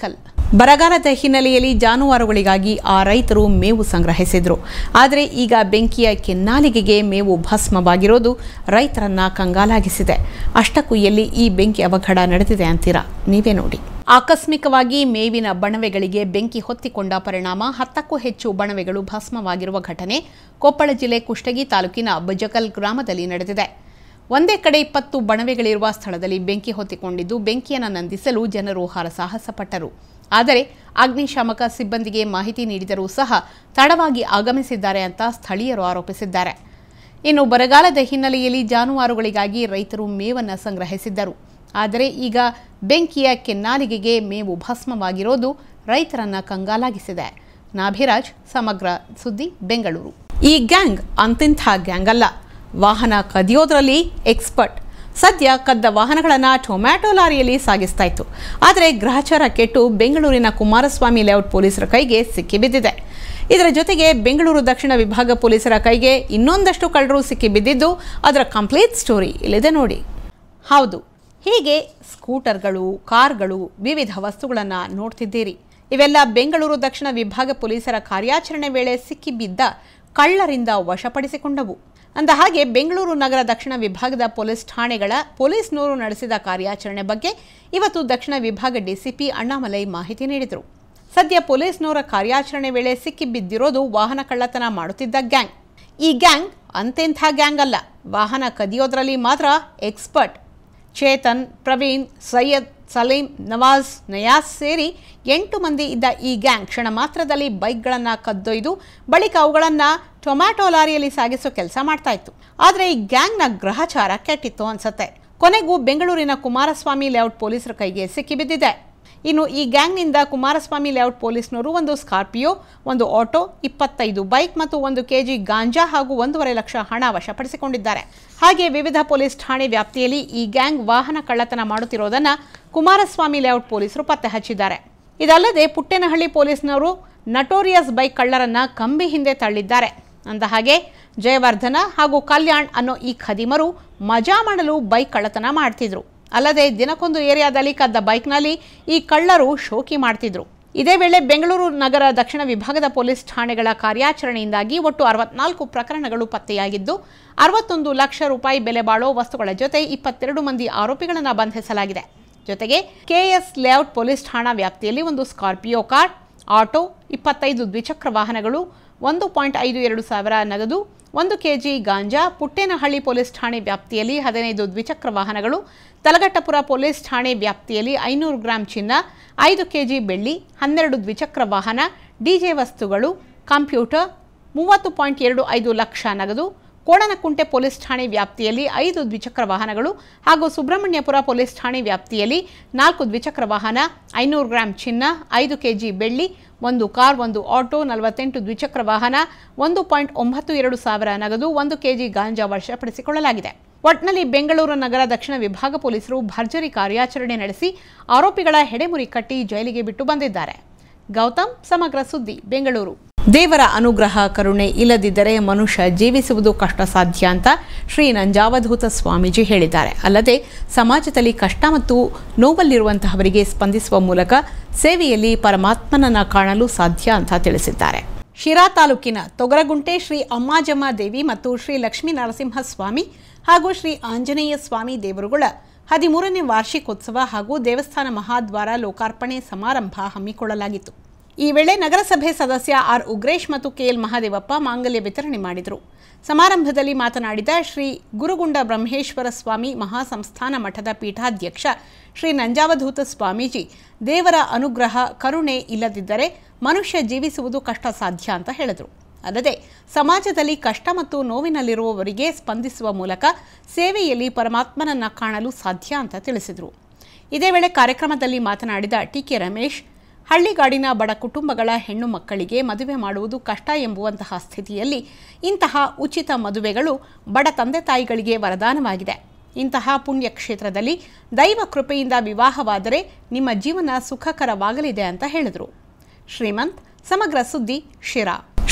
ಬರಗಾಲದ ಹಿನ್ನೆಲೆಯಲ್ಲಿ ಜಾನುವಾರುಗಳಿಗಾಗಿ ಆ ರೈತರು ಮೇವು ಸಂಗ್ರಹಿಸಿದ್ರು ಆದರೆ ಈಗ ಬೆಂಕಿಯ ಕೆನ್ನಾಲಿಗೆಗೆ ಮೇವು ಭಸ್ಮವಾಗಿರೋದು ರೈತರನ್ನ ಕಂಗಾಲಾಗಿಸಿದೆ ಅಷ್ಟಕ್ಕೂ ಎಲ್ಲಿ ಈ ಬೆಂಕಿ ಅವಘಡ ನಡೆದಿದೆ ಅಂತೀರಾ ನೀವೇ ನೋಡಿ ಆಕಸ್ಮಿಕವಾಗಿ ಮೇವಿನ ಬಣವೆಗಳಿಗೆ ಬೆಂಕಿ ಹೊತ್ತಿಕೊಂಡ ಪರಿಣಾಮ ಹತ್ತಕ್ಕೂ ಹೆಚ್ಚು ಬಣವೆಗಳು ಭಸ್ಮವಾಗಿರುವ ಘಟನೆ ಕೊಪ್ಪಳ ಜಿಲ್ಲೆ ಕುಷ್ಟಗಿ ತಾಲೂಕಿನ ಬಜಕಲ್ ಗ್ರಾಮದಲ್ಲಿ ನಡೆದಿದೆ ಒಂದೇ ಕಡೆ ಇಪ್ಪತ್ತು ಬಣವೆಗಳಿರುವ ಸ್ಥಳದಲ್ಲಿ ಬೆಂಕಿ ಹೊತ್ತಿಕೊಂಡಿದ್ದು ಬೆಂಕಿಯನ್ನು ನಂದಿಸಲು ಜನರು ಹರಸಾಹಸ ಪಟ್ಟರು ಆದರೆ ಅಗ್ನಿಶಾಮಕ ಸಿಬ್ಬಂದಿಗೆ ಮಾಹಿತಿ ನೀಡಿದರೂ ಸಹ ತಡವಾಗಿ ಆಗಮಿಸಿದ್ದಾರೆ ಅಂತ ಸ್ಥಳೀಯರು ಆರೋಪಿಸಿದ್ದಾರೆ ಇನ್ನು ಬರಗಾಲದ ಹಿನ್ನೆಲೆಯಲ್ಲಿ ಜಾನುವಾರುಗಳಿಗಾಗಿ ರೈತರು ಮೇವನ್ನು ಸಂಗ್ರಹಿಸಿದ್ದರು ಆದರೆ ಈಗ ಬೆಂಕಿಯ ಕೆನ್ನಾಲಿಗೆಗೆ ಮೇವು ಭಸ್ಮವಾಗಿರೋದು ರೈತರನ್ನ ಕಂಗಾಲಾಗಿಸಿದೆ ನಾಭಿರಾಜ್ ಸಮಗ್ರ ಸುದ್ದಿ ಬೆಂಗಳೂರು ಈ ಗ್ಯಾಂಗ್ ಅಂತಿಂಥ ಗ್ಯಾಂಗ್ ಅಲ್ಲ ವಾಹನ ಕದಿಯೋದ್ರಲ್ಲಿ ಎಕ್ಸ್ಪರ್ಟ್ ಸದ್ಯ ಕದ್ದ ವಾಹನಗಳನ್ನು ಟೊಮ್ಯಾಟೊ ಲಾರಿಯಲ್ಲಿ ಸಾಗಿಸ್ತಾ ಇತ್ತು ಆದರೆ ಗ್ರಹಚಾರ ಕೆಟ್ಟು ಬೆಂಗಳೂರಿನ ಕುಮಾರಸ್ವಾಮಿ ಲೇಔಟ್ ಪೊಲೀಸರ ಕೈಗೆ ಸಿಕ್ಕಿಬಿದ್ದಿದೆ ಇದರ ಜೊತೆಗೆ ಬೆಂಗಳೂರು ದಕ್ಷಿಣ ವಿಭಾಗ ಪೊಲೀಸರ ಕೈಗೆ ಇನ್ನೊಂದಷ್ಟು ಕಳ್ಳರು ಸಿಕ್ಕಿಬಿದ್ದಿದ್ದು ಅದರ ಕಂಪ್ಲೀಟ್ ಸ್ಟೋರಿ ಇಲ್ಲಿದೆ ನೋಡಿ ಹೌದು ಹೀಗೆ ಸ್ಕೂಟರ್ಗಳು ಕಾರ್ಗಳು ವಿವಿಧ ವಸ್ತುಗಳನ್ನು ನೋಡ್ತಿದ್ದೀರಿ ಇವೆಲ್ಲ ಬೆಂಗಳೂರು ದಕ್ಷಿಣ ವಿಭಾಗ ಪೊಲೀಸರ ಕಾರ್ಯಾಚರಣೆ ವೇಳೆ ಸಿಕ್ಕಿಬಿದ್ದ ಕಳ್ಳರಿಂದ ವಶಪಡಿಸಿಕೊಂಡವು ಅಂದ ಹಾಗೆ ಬೆಂಗಳೂರು ನಗರ ದಕ್ಷಿಣ ವಿಭಾಗದ ಪೊಲೀಸ್ ಠಾಣೆಗಳ ಪೊಲೀಸ್ನವರು ನಡೆಸಿದ ಕಾರ್ಯಾಚರಣೆ ಬಗ್ಗೆ ಇವತ್ತು ದಕ್ಷಿಣ ವಿಭಾಗ ಡಿಸಿಪಿ ಅಣ್ಣಾಮಲೈ ಮಾಹಿತಿ ನೀಡಿದರು ಸದ್ಯ ಪೊಲೀಸ್ನವರ ಕಾರ್ಯಾಚರಣೆ ವೇಳೆ ಸಿಕ್ಕಿಬಿದ್ದಿರೋದು ವಾಹನ ಕಳ್ಳತನ ಮಾಡುತ್ತಿದ್ದ ಗ್ಯಾಂಗ್ ಈ ಗ್ಯಾಂಗ್ ಅಂತೆಂಥ ಗ್ಯಾಂಗ್ ಅಲ್ಲ ವಾಹನ ಕದಿಯೋದ್ರಲ್ಲಿ ಮಾತ್ರ ಎಕ್ಸ್ಪರ್ಟ್ ಚೇತನ್ ಪ್ರವೀಣ್ ಸೈಯದ್ ಸಲೀಂ ನವಾಜ್ ನಯಾಸ್ ಸೇರಿ ಎಂಟು ಮಂದಿ ಇದ್ದ ಈ ಗ್ಯಾಂಗ್ ಕ್ಷಣ ಮಾತ್ರದಲ್ಲಿ ಬೈಕ್ಗಳನ್ನು ಕದ್ದೊಯ್ದು ಬಳಿಕ ಅವುಗಳನ್ನು ಟೊಮ್ಯಾಟೊ ಲಾರಿಯಲ್ಲಿ ಸಾಗಿಸೋ ಕೆಲಸ ಮಾಡ್ತಾ ಇತ್ತು ಆದರೆ ಈ ಗ್ಯಾಂಗ್ನ ಗ್ರಹಚಾರ ಕೆಟ್ಟಿತ್ತು ಅನ್ಸತ್ತೆ ಕೊನೆಗೂ ಬೆಂಗಳೂರಿನ ಕುಮಾರಸ್ವಾಮಿ ಲೇಔಟ್ ಪೊಲೀಸರ ಕೈಗೆ ಸಿಕ್ಕಿಬಿದ್ದಿದೆ ಇನ್ನು ಈ ಗ್ಯಾಂಗ್ನಿಂದ ಕುಮಾರಸ್ವಾಮಿ ಲೇಔಟ್ ಪೊಲೀಸ್ನವರು ಒಂದು ಸ್ಕಾರ್ಪಿಯೋ ಒಂದು ಆಟೋ ಇಪ್ಪತ್ತೈದು ಬೈಕ್ ಮತ್ತು ಒಂದು ಕೆಜಿ ಗಾಂಜಾ ಹಾಗೂ ಒಂದೂವರೆ ಲಕ್ಷ ಹಣ ವಶಪಡಿಸಿಕೊಂಡಿದ್ದಾರೆ ಹಾಗೆ ವಿವಿಧ ಪೊಲೀಸ್ ಠಾಣೆ ವ್ಯಾಪ್ತಿಯಲ್ಲಿ ಈ ಗ್ಯಾಂಗ್ ವಾಹನ ಕಳ್ಳತನ ಮಾಡುತ್ತಿರೋದನ್ನು ಕುಮಾರಸ್ವಾಮಿ ಲೇಔಟ್ ಪೊಲೀಸರು ಪತ್ತೆ ಹಚ್ಚಿದ್ದಾರೆ ಇದಲ್ಲದೆ ಪುಟ್ಟೇನಹಳ್ಳಿ ಪೊಲೀಸ್ನವರು ನಟೋರಿಯಸ್ ಬೈಕ್ ಕಳ್ಳರನ್ನ ಕಂಬಿ ಹಿಂದೆ ತಳ್ಳಿದ್ದಾರೆ ಅಂದ ಹಾಗೆ ಜಯವರ್ಧನ ಹಾಗೂ ಕಲ್ಯಾಣ್ ಅನ್ನೋ ಈ ಖದೀಮರು ಮಜಾ ಮಾಡಲು ಬೈಕ್ ಕಳ್ಳತನ ಮಾಡ್ತಿದ್ರು ಅಲ್ಲದೆ ದಿನಕ್ಕೊಂದು ಏರಿಯಾದಲ್ಲಿ ಕದ್ದ ಬೈಕ್ನಲ್ಲಿ ಈ ಕಳ್ಳರು ಶೋಕಿ ಮಾಡ್ತಿದ್ರು ಇದೇ ವೇಳೆ ಬೆಂಗಳೂರು ನಗರ ದಕ್ಷಿಣ ವಿಭಾಗದ ಪೊಲೀಸ್ ಠಾಣೆಗಳ ಕಾರ್ಯಾಚರಣೆಯಿಂದಾಗಿ ಒಟ್ಟು ಅರವತ್ನಾಲ್ಕು ಪ್ರಕರಣಗಳು ಪತ್ತೆಯಾಗಿದ್ದು ಅರವತ್ತೊಂದು ಲಕ್ಷ ರೂಪಾಯಿ ಬೆಲೆ ಬಾಳೋ ವಸ್ತುಗಳ ಜೊತೆ ಇಪ್ಪತ್ತೆರಡು ಮಂದಿ ಆರೋಪಿಗಳನ್ನು ಬಂಧಿಸಲಾಗಿದೆ ಜೊತೆಗೆ ಕೆಎಸ್ ಲೇಔಟ್ ಪೊಲೀಸ್ ಠಾಣಾ ವ್ಯಾಪ್ತಿಯಲ್ಲಿ ಒಂದು ಸ್ಕಾರ್ಪಿಯೋ ಕಾರ್ ಆಟೋ ಇಪ್ಪತ್ತೈದು ದ್ವಿಚಕ್ರ ವಾಹನಗಳು ಒಂದು ಪಾಯಿಂಟ್ ಐದು ಎರಡು ಸಾವಿರ ನಗದು ಒಂದು ಕೆಜಿ ಗಾಂಜಾ ಪುಟ್ಟೇನಹಳ್ಳಿ ಪೊಲೀಸ್ ಠಾಣೆ ವ್ಯಾಪ್ತಿಯಲ್ಲಿ ಹದಿನೈದು ದ್ವಿಚಕ್ರ ವಾಹನಗಳು ತಲಘಟ್ಟಪುರ ಪೊಲೀಸ್ ಠಾಣೆ ವ್ಯಾಪ್ತಿಯಲ್ಲಿ ಐನೂರು ಗ್ರಾಂ ಚಿನ್ನ ಐದು ಕೆಜಿ ಬೆಳ್ಳಿ ಹನ್ನೆರಡು ದ್ವಿಚಕ್ರ ವಾಹನ ಡಿಜೆ ವಸ್ತುಗಳು ಕಂಪ್ಯೂಟರ್ ಮೂವತ್ತು ಪಾಯಿಂಟ್ ಎರಡು ಐದು ಲಕ್ಷ ನಗದು ಕೋಣನಕುಂಟೆ ಪೊಲೀಸ್ ಠಾಣೆ ವ್ಯಾಪ್ತಿಯಲ್ಲಿ ಐದು ದ್ವಿಚಕ್ರ ವಾಹನಗಳು ಹಾಗೂ ಸುಬ್ರಹ್ಮಣ್ಯಪುರ ಪೊಲೀಸ್ ಠಾಣೆ ವ್ಯಾಪ್ತಿಯಲ್ಲಿ ನಾಲ್ಕು ದ್ವಿಚಕ್ರ ವಾಹನ ಐನೂರು ಗ್ರಾಂ ಚಿನ್ನ ಐದು ಕೆಜಿ ಬೆಳ್ಳಿ ಒಂದು ಕಾರ್ ಒಂದು ಆಟೋ ನಲವತ್ತೆಂಟು ದ್ವಿಚಕ್ರ ವಾಹನ ಒಂದು ಪಾಯಿಂಟ್ ಒಂಬತ್ತು ಎರಡು ಸಾವಿರ ನಗದು ಒಂದು ಕೆಜಿ ಗಾಂಜಾ ವಶಪಡಿಸಿಕೊಳ್ಳಲಾಗಿದೆ ಒಟ್ನಲ್ಲಿ ಬೆಂಗಳೂರು ನಗರ ದಕ್ಷಿಣ ವಿಭಾಗ ಪೊಲೀಸರು ಭರ್ಜರಿ ಕಾರ್ಯಾಚರಣೆ ನಡೆಸಿ ಆರೋಪಿಗಳ ಹೆಡೆಮುರಿ ಕಟ್ಟಿ ಜೈಲಿಗೆ ಬಿಟ್ಟು ಬಂದಿದ್ದಾರೆ ಗೌತಮ್ ಸಮಗ್ರ ಸುದ್ದಿ ಬೆಂಗಳೂರು ದೇವರ ಅನುಗ್ರಹ ಕರುಣೆ ಇಲ್ಲದಿದ್ದರೆ ಮನುಷ್ಯ ಜೀವಿಸುವುದು ಕಷ್ಟ ಸಾಧ್ಯ ಅಂತ ಶ್ರೀ ನಂಜಾವಧೂತ ಸ್ವಾಮೀಜಿ ಹೇಳಿದ್ದಾರೆ ಅಲ್ಲದೆ ಸಮಾಜದಲ್ಲಿ ಕಷ್ಟ ಮತ್ತು ನೋವಲ್ಲಿರುವಂತಹವರಿಗೆ ಸ್ಪಂದಿಸುವ ಮೂಲಕ ಸೇವೆಯಲ್ಲಿ ಪರಮಾತ್ಮನನ್ನ ಕಾಣಲು ಸಾಧ್ಯ ಅಂತ ತಿಳಿಸಿದ್ದಾರೆ ಶಿರಾ ತಾಲೂಕಿನ ತೊಗರಗುಂಟೆ ಶ್ರೀ ಅಮ್ಮಾಜಮ್ಮ ದೇವಿ ಮತ್ತು ಶ್ರೀ ಲಕ್ಷ್ಮೀ ನರಸಿಂಹ ಸ್ವಾಮಿ ಹಾಗೂ ಶ್ರೀ ಆಂಜನೇಯ ಸ್ವಾಮಿ ದೇವರುಗಳ ಹದಿಮೂರನೇ ವಾರ್ಷಿಕೋತ್ಸವ ಹಾಗೂ ದೇವಸ್ಥಾನ ಮಹಾದ್ವಾರ ಲೋಕಾರ್ಪಣೆ ಸಮಾರಂಭ ಹಮ್ಮಿಕೊಳ್ಳಲಾಗಿತ್ತು ಈ ವೇಳೆ ನಗರಸಭೆ ಸದಸ್ಯ ಆರ್ ಉಗ್ರೇಶ್ ಮತ್ತು ಕೆಎಲ್ ಮಹಾದೇವಪ್ಪ ಮಾಂಗಲ್ಯ ವಿತರಣೆ ಮಾಡಿದರು ಸಮಾರಂಭದಲ್ಲಿ ಮಾತನಾಡಿದ ಶ್ರೀ ಗುರುಗುಂಡ ಬ್ರಹ್ಮೇಶ್ವರ ಸ್ವಾಮಿ ಮಹಾಸಂಸ್ಥಾನ ಮಠದ ಪೀಠಾಧ್ಯಕ್ಷ ಶ್ರೀ ನಂಜಾವಧೂತ ಸ್ವಾಮೀಜಿ ದೇವರ ಅನುಗ್ರಹ ಕರುಣೆ ಇಲ್ಲದಿದ್ದರೆ ಮನುಷ್ಯ ಜೀವಿಸುವುದು ಕಷ್ಟ ಸಾಧ್ಯ ಅಂತ ಹೇಳಿದರು ಅಲ್ಲದೆ ಸಮಾಜದಲ್ಲಿ ಕಷ್ಟ ಮತ್ತು ನೋವಿನಲ್ಲಿರುವವರಿಗೆ ಸ್ಪಂದಿಸುವ ಮೂಲಕ ಸೇವೆಯಲ್ಲಿ ಪರಮಾತ್ಮನನ್ನ ಕಾಣಲು ಸಾಧ್ಯ ಅಂತ ತಿಳಿಸಿದರು ಇದೇ ವೇಳೆ ಕಾರ್ಯಕ್ರಮದಲ್ಲಿ ಮಾತನಾಡಿದ ಟಿಕೆ ರಮೇಶ್ ಹಳ್ಳಿಗಾಡಿನ ಬಡ ಕುಟುಂಬಗಳ ಹೆಣ್ಣು ಮಕ್ಕಳಿಗೆ ಮದುವೆ ಮಾಡುವುದು ಕಷ್ಟ ಎಂಬುವಂತಹ ಸ್ಥಿತಿಯಲ್ಲಿ ಇಂತಹ ಉಚಿತ ಮದುವೆಗಳು ಬಡ ತಂದೆ ತಾಯಿಗಳಿಗೆ ವರದಾನವಾಗಿದೆ ಇಂತಹ ಪುಣ್ಯ ಕ್ಷೇತ್ರದಲ್ಲಿ ದೈವ ಕೃಪೆಯಿಂದ ವಿವಾಹವಾದರೆ ನಿಮ್ಮ ಜೀವನ ಸುಖಕರವಾಗಲಿದೆ ಅಂತ ಹೇಳಿದರು ಶ್ರೀಮಂತ್ ಸಮಗ್ರ ಸುದ್ದಿ ಶಿರಾ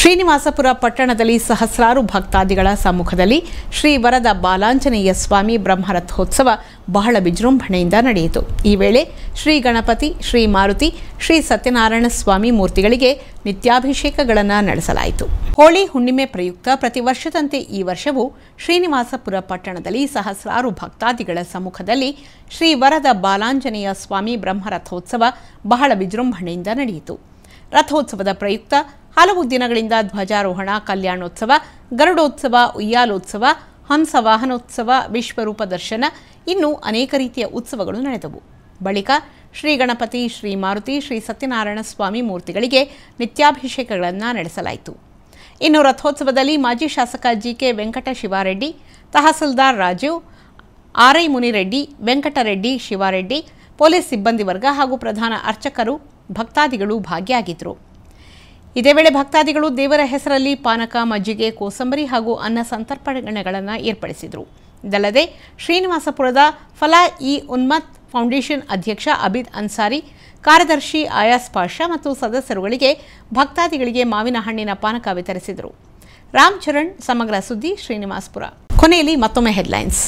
ಶ್ರೀನಿವಾಸಪುರ ಪಟ್ಟಣದಲ್ಲಿ ಸಹಸ್ರಾರು ಭಕ್ತಾದಿಗಳ ಸಮ್ಮುಖದಲ್ಲಿ ಶ್ರೀ ವರದ ಬಾಲಾಂಜನೇಯ ಸ್ವಾಮಿ ಬ್ರಹ್ಮರಥೋತ್ಸವ ಬಹಳ ವಿಜೃಂಭಣೆಯಿಂದ ನಡೆಯಿತು ಈ ವೇಳೆ ಶ್ರೀ ಗಣಪತಿ ಶ್ರೀ ಮಾರುತಿ ಶ್ರೀ ಸತ್ಯನಾರಾಯಣ ಸ್ವಾಮಿ ಮೂರ್ತಿಗಳಿಗೆ ನಿತ್ಯಾಭಿಷೇಕಗಳನ್ನು ನಡೆಸಲಾಯಿತು ಹೋಳಿ ಹುಣ್ಣಿಮೆ ಪ್ರಯುಕ್ತ ಪ್ರತಿ ವರ್ಷದಂತೆ ಈ ವರ್ಷವೂ ಶ್ರೀನಿವಾಸಪುರ ಪಟ್ಟಣದಲ್ಲಿ ಸಹಸ್ರಾರು ಭಕ್ತಾದಿಗಳ ಸಮ್ಮುಖದಲ್ಲಿ ಶ್ರೀ ವರದ ಬಾಲಾಂಜನೇಯ ಸ್ವಾಮಿ ಬ್ರಹ್ಮರಥೋತ್ಸವ ಬಹಳ ವಿಜೃಂಭಣೆಯಿಂದ ನಡೆಯಿತು ರಥೋತ್ಸವದ ಪ್ರಯುಕ್ತ ಹಲವು ದಿನಗಳಿಂದ ಧ್ವಜಾರೋಹಣ ಕಲ್ಯಾಣೋತ್ಸವ ಗರುಡೋತ್ಸವ ಉಯ್ಯಾಲೋತ್ಸವ ಹಂಸ ವಾಹನೋತ್ಸವ ವಿಶ್ವರೂಪ ದರ್ಶನ ಇನ್ನೂ ಅನೇಕ ರೀತಿಯ ಉತ್ಸವಗಳು ನಡೆದವು ಬಳಿಕ ಶ್ರೀ ಗಣಪತಿ ಶ್ರೀ ಮಾರುತಿ ಶ್ರೀ ಸತ್ಯನಾರಾಯಣ ಸ್ವಾಮಿ ಮೂರ್ತಿಗಳಿಗೆ ನಿತ್ಯಾಭಿಷೇಕಗಳನ್ನು ನಡೆಸಲಾಯಿತು ಇನ್ನು ರಥೋತ್ಸವದಲ್ಲಿ ಮಾಜಿ ಶಾಸಕ GK Venkata Shivareddy tahsildar Rajeev RI Munireddy Venkatareddy Shivareddy police ಸಿಬ್ಬಂದಿ ವರ್ಗ ಹಾಗೂ ಪ್ರಧಾನ ಅರ್ಚಕರು ಭಕ್ತಾದಿಗಳು ಭಾಗಿಯಾಗಿದ್ದರು ಇದೇ ವೇಳೆ ಭಕ್ತಾದಿಗಳು ದೇವರ ಹೆಸರಲ್ಲಿ ಪಾನಕ ಮಜ್ಜಿಗೆ ಕೋಸಂಬರಿ ಹಾಗೂ ಅನ್ನ ಸಂತರ್ಪಣೆಗಳನ್ನು ಏರ್ಪಡಿಸಿದರು ಇದಲ್ಲದೆ ಶ್ರೀನಿವಾಸಪುರದ ಫಲಾ ಇ ಉನ್ಮತ್ ಫೌಂಡೇಶನ್ ಅಧ್ಯಕ್ಷ ಅಬಿದ್ ಅನ್ಸಾರಿ ಕಾರ್ಯದರ್ಶಿ ಆಯಾಸ್ ಪಾಷಾ ಮತ್ತು ಸದಸ್ಯರುಗಳಿಗೆ ಭಕ್ತಾದಿಗಳಿಗೆ ಮಾವಿನ ಹಣ್ಣಿನ ಪಾನಕ ವಿತರಿಸಿದರು ರಾಮ್ ಚರಣ್ ಸಮಗ್ರ ಸುದ್ದಿ ಶ್ರೀನಿವಾಸಪುರ ಕೊನೆಯಲ್ಲಿ ಮತ್ತೊಮ್ಮೆ ಹೆಡ್ಲೈನ್ಸ್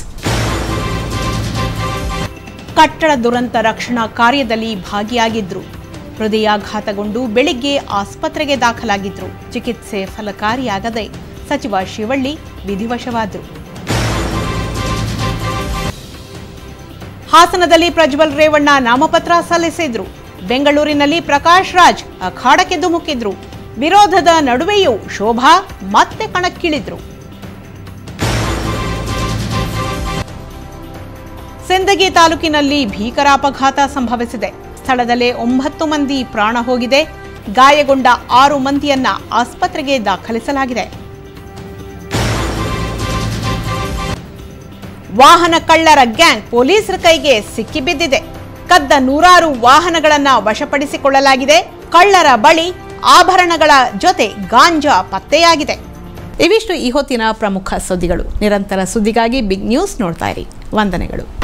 ಕಟ್ಟಡ ದುರಂತ ರಕ್ಷಣಾ ಕಾರ್ಯದಲ್ಲಿ ಭಾಗಿಯಾಗಿದ್ರು ಹೃದಯಾಘಾತಗೊಂಡು ಬೆಳಿಗ್ಗೆ ಆಸ್ಪತ್ರೆಗೆ ದಾಖಲಾಗಿದ್ರು ಚಿಕಿತ್ಸೆ ಫಲಕಾರಿಯಾಗದೆ ಸಚಿವ ಶಿವಳ್ಳಿ ವಿಧಿವಶವಾದರು ಹಾಸನದಲ್ಲಿ ಪ್ರಜ್ವಲ್ ರೇವಣ್ಣ ನಾಮಪತ್ರ ಸಲ್ಲಿಸಿದ್ರು ಬೆಂಗಳೂರಿನಲ್ಲಿ ಪ್ರಕಾಶ್ ರಾಜ್ ಅಖಾಡಕ್ಕೆ ಧುಮುಕಿದ್ರು ವಿರೋಧದ ನಡುವೆಯೂ ಶೋಭಾ ಮತ್ತೆ ಕಣಕ್ಕಿಳಿದ್ರು ಸಿಂದಗಿ ತಾಲೂಕಿನಲ್ಲಿ ಭೀಕರ ಅಪಘಾತ ಸಂಭವಿಸಿದೆ ಸ್ಥಳದಲ್ಲೇ ಒಂಬತ್ತು ಮಂದಿ ಪ್ರಾಣ ಹೋಗಿದೆ ಗಾಯಗೊಂಡ ಆರು ಮಂದಿಯನ್ನ ಆಸ್ಪತ್ರೆಗೆ ದಾಖಲಿಸಲಾಗಿದೆ ವಾಹನ ಕಳ್ಳರ ಗ್ಯಾಂಗ್ ಪೊಲೀಸರ ಕೈಗೆ ಸಿಕ್ಕಿಬಿದ್ದಿದೆ ಕದ್ದ ನೂರಾರು ವಾಹನಗಳನ್ನ ವಶಪಡಿಸಿಕೊಳ್ಳಲಾಗಿದೆ ಕಳ್ಳರ ಬಳಿ ಆಭರಣಗಳ ಜೊತೆ ಗಾಂಜಾ ಪತ್ತೆಯಾಗಿದೆ ಇವಿಷ್ಟು ಈ ಹೊತ್ತಿನ ಪ್ರಮುಖ ಸುದ್ದಿಗಳು ನಿರಂತರ ಸುದ್ದಿಗಾಗಿ ಬಿಗ್ ನ್ಯೂಸ್ ನೋಡ್ತಾ ಇರಿ ವಂದನೆಗಳು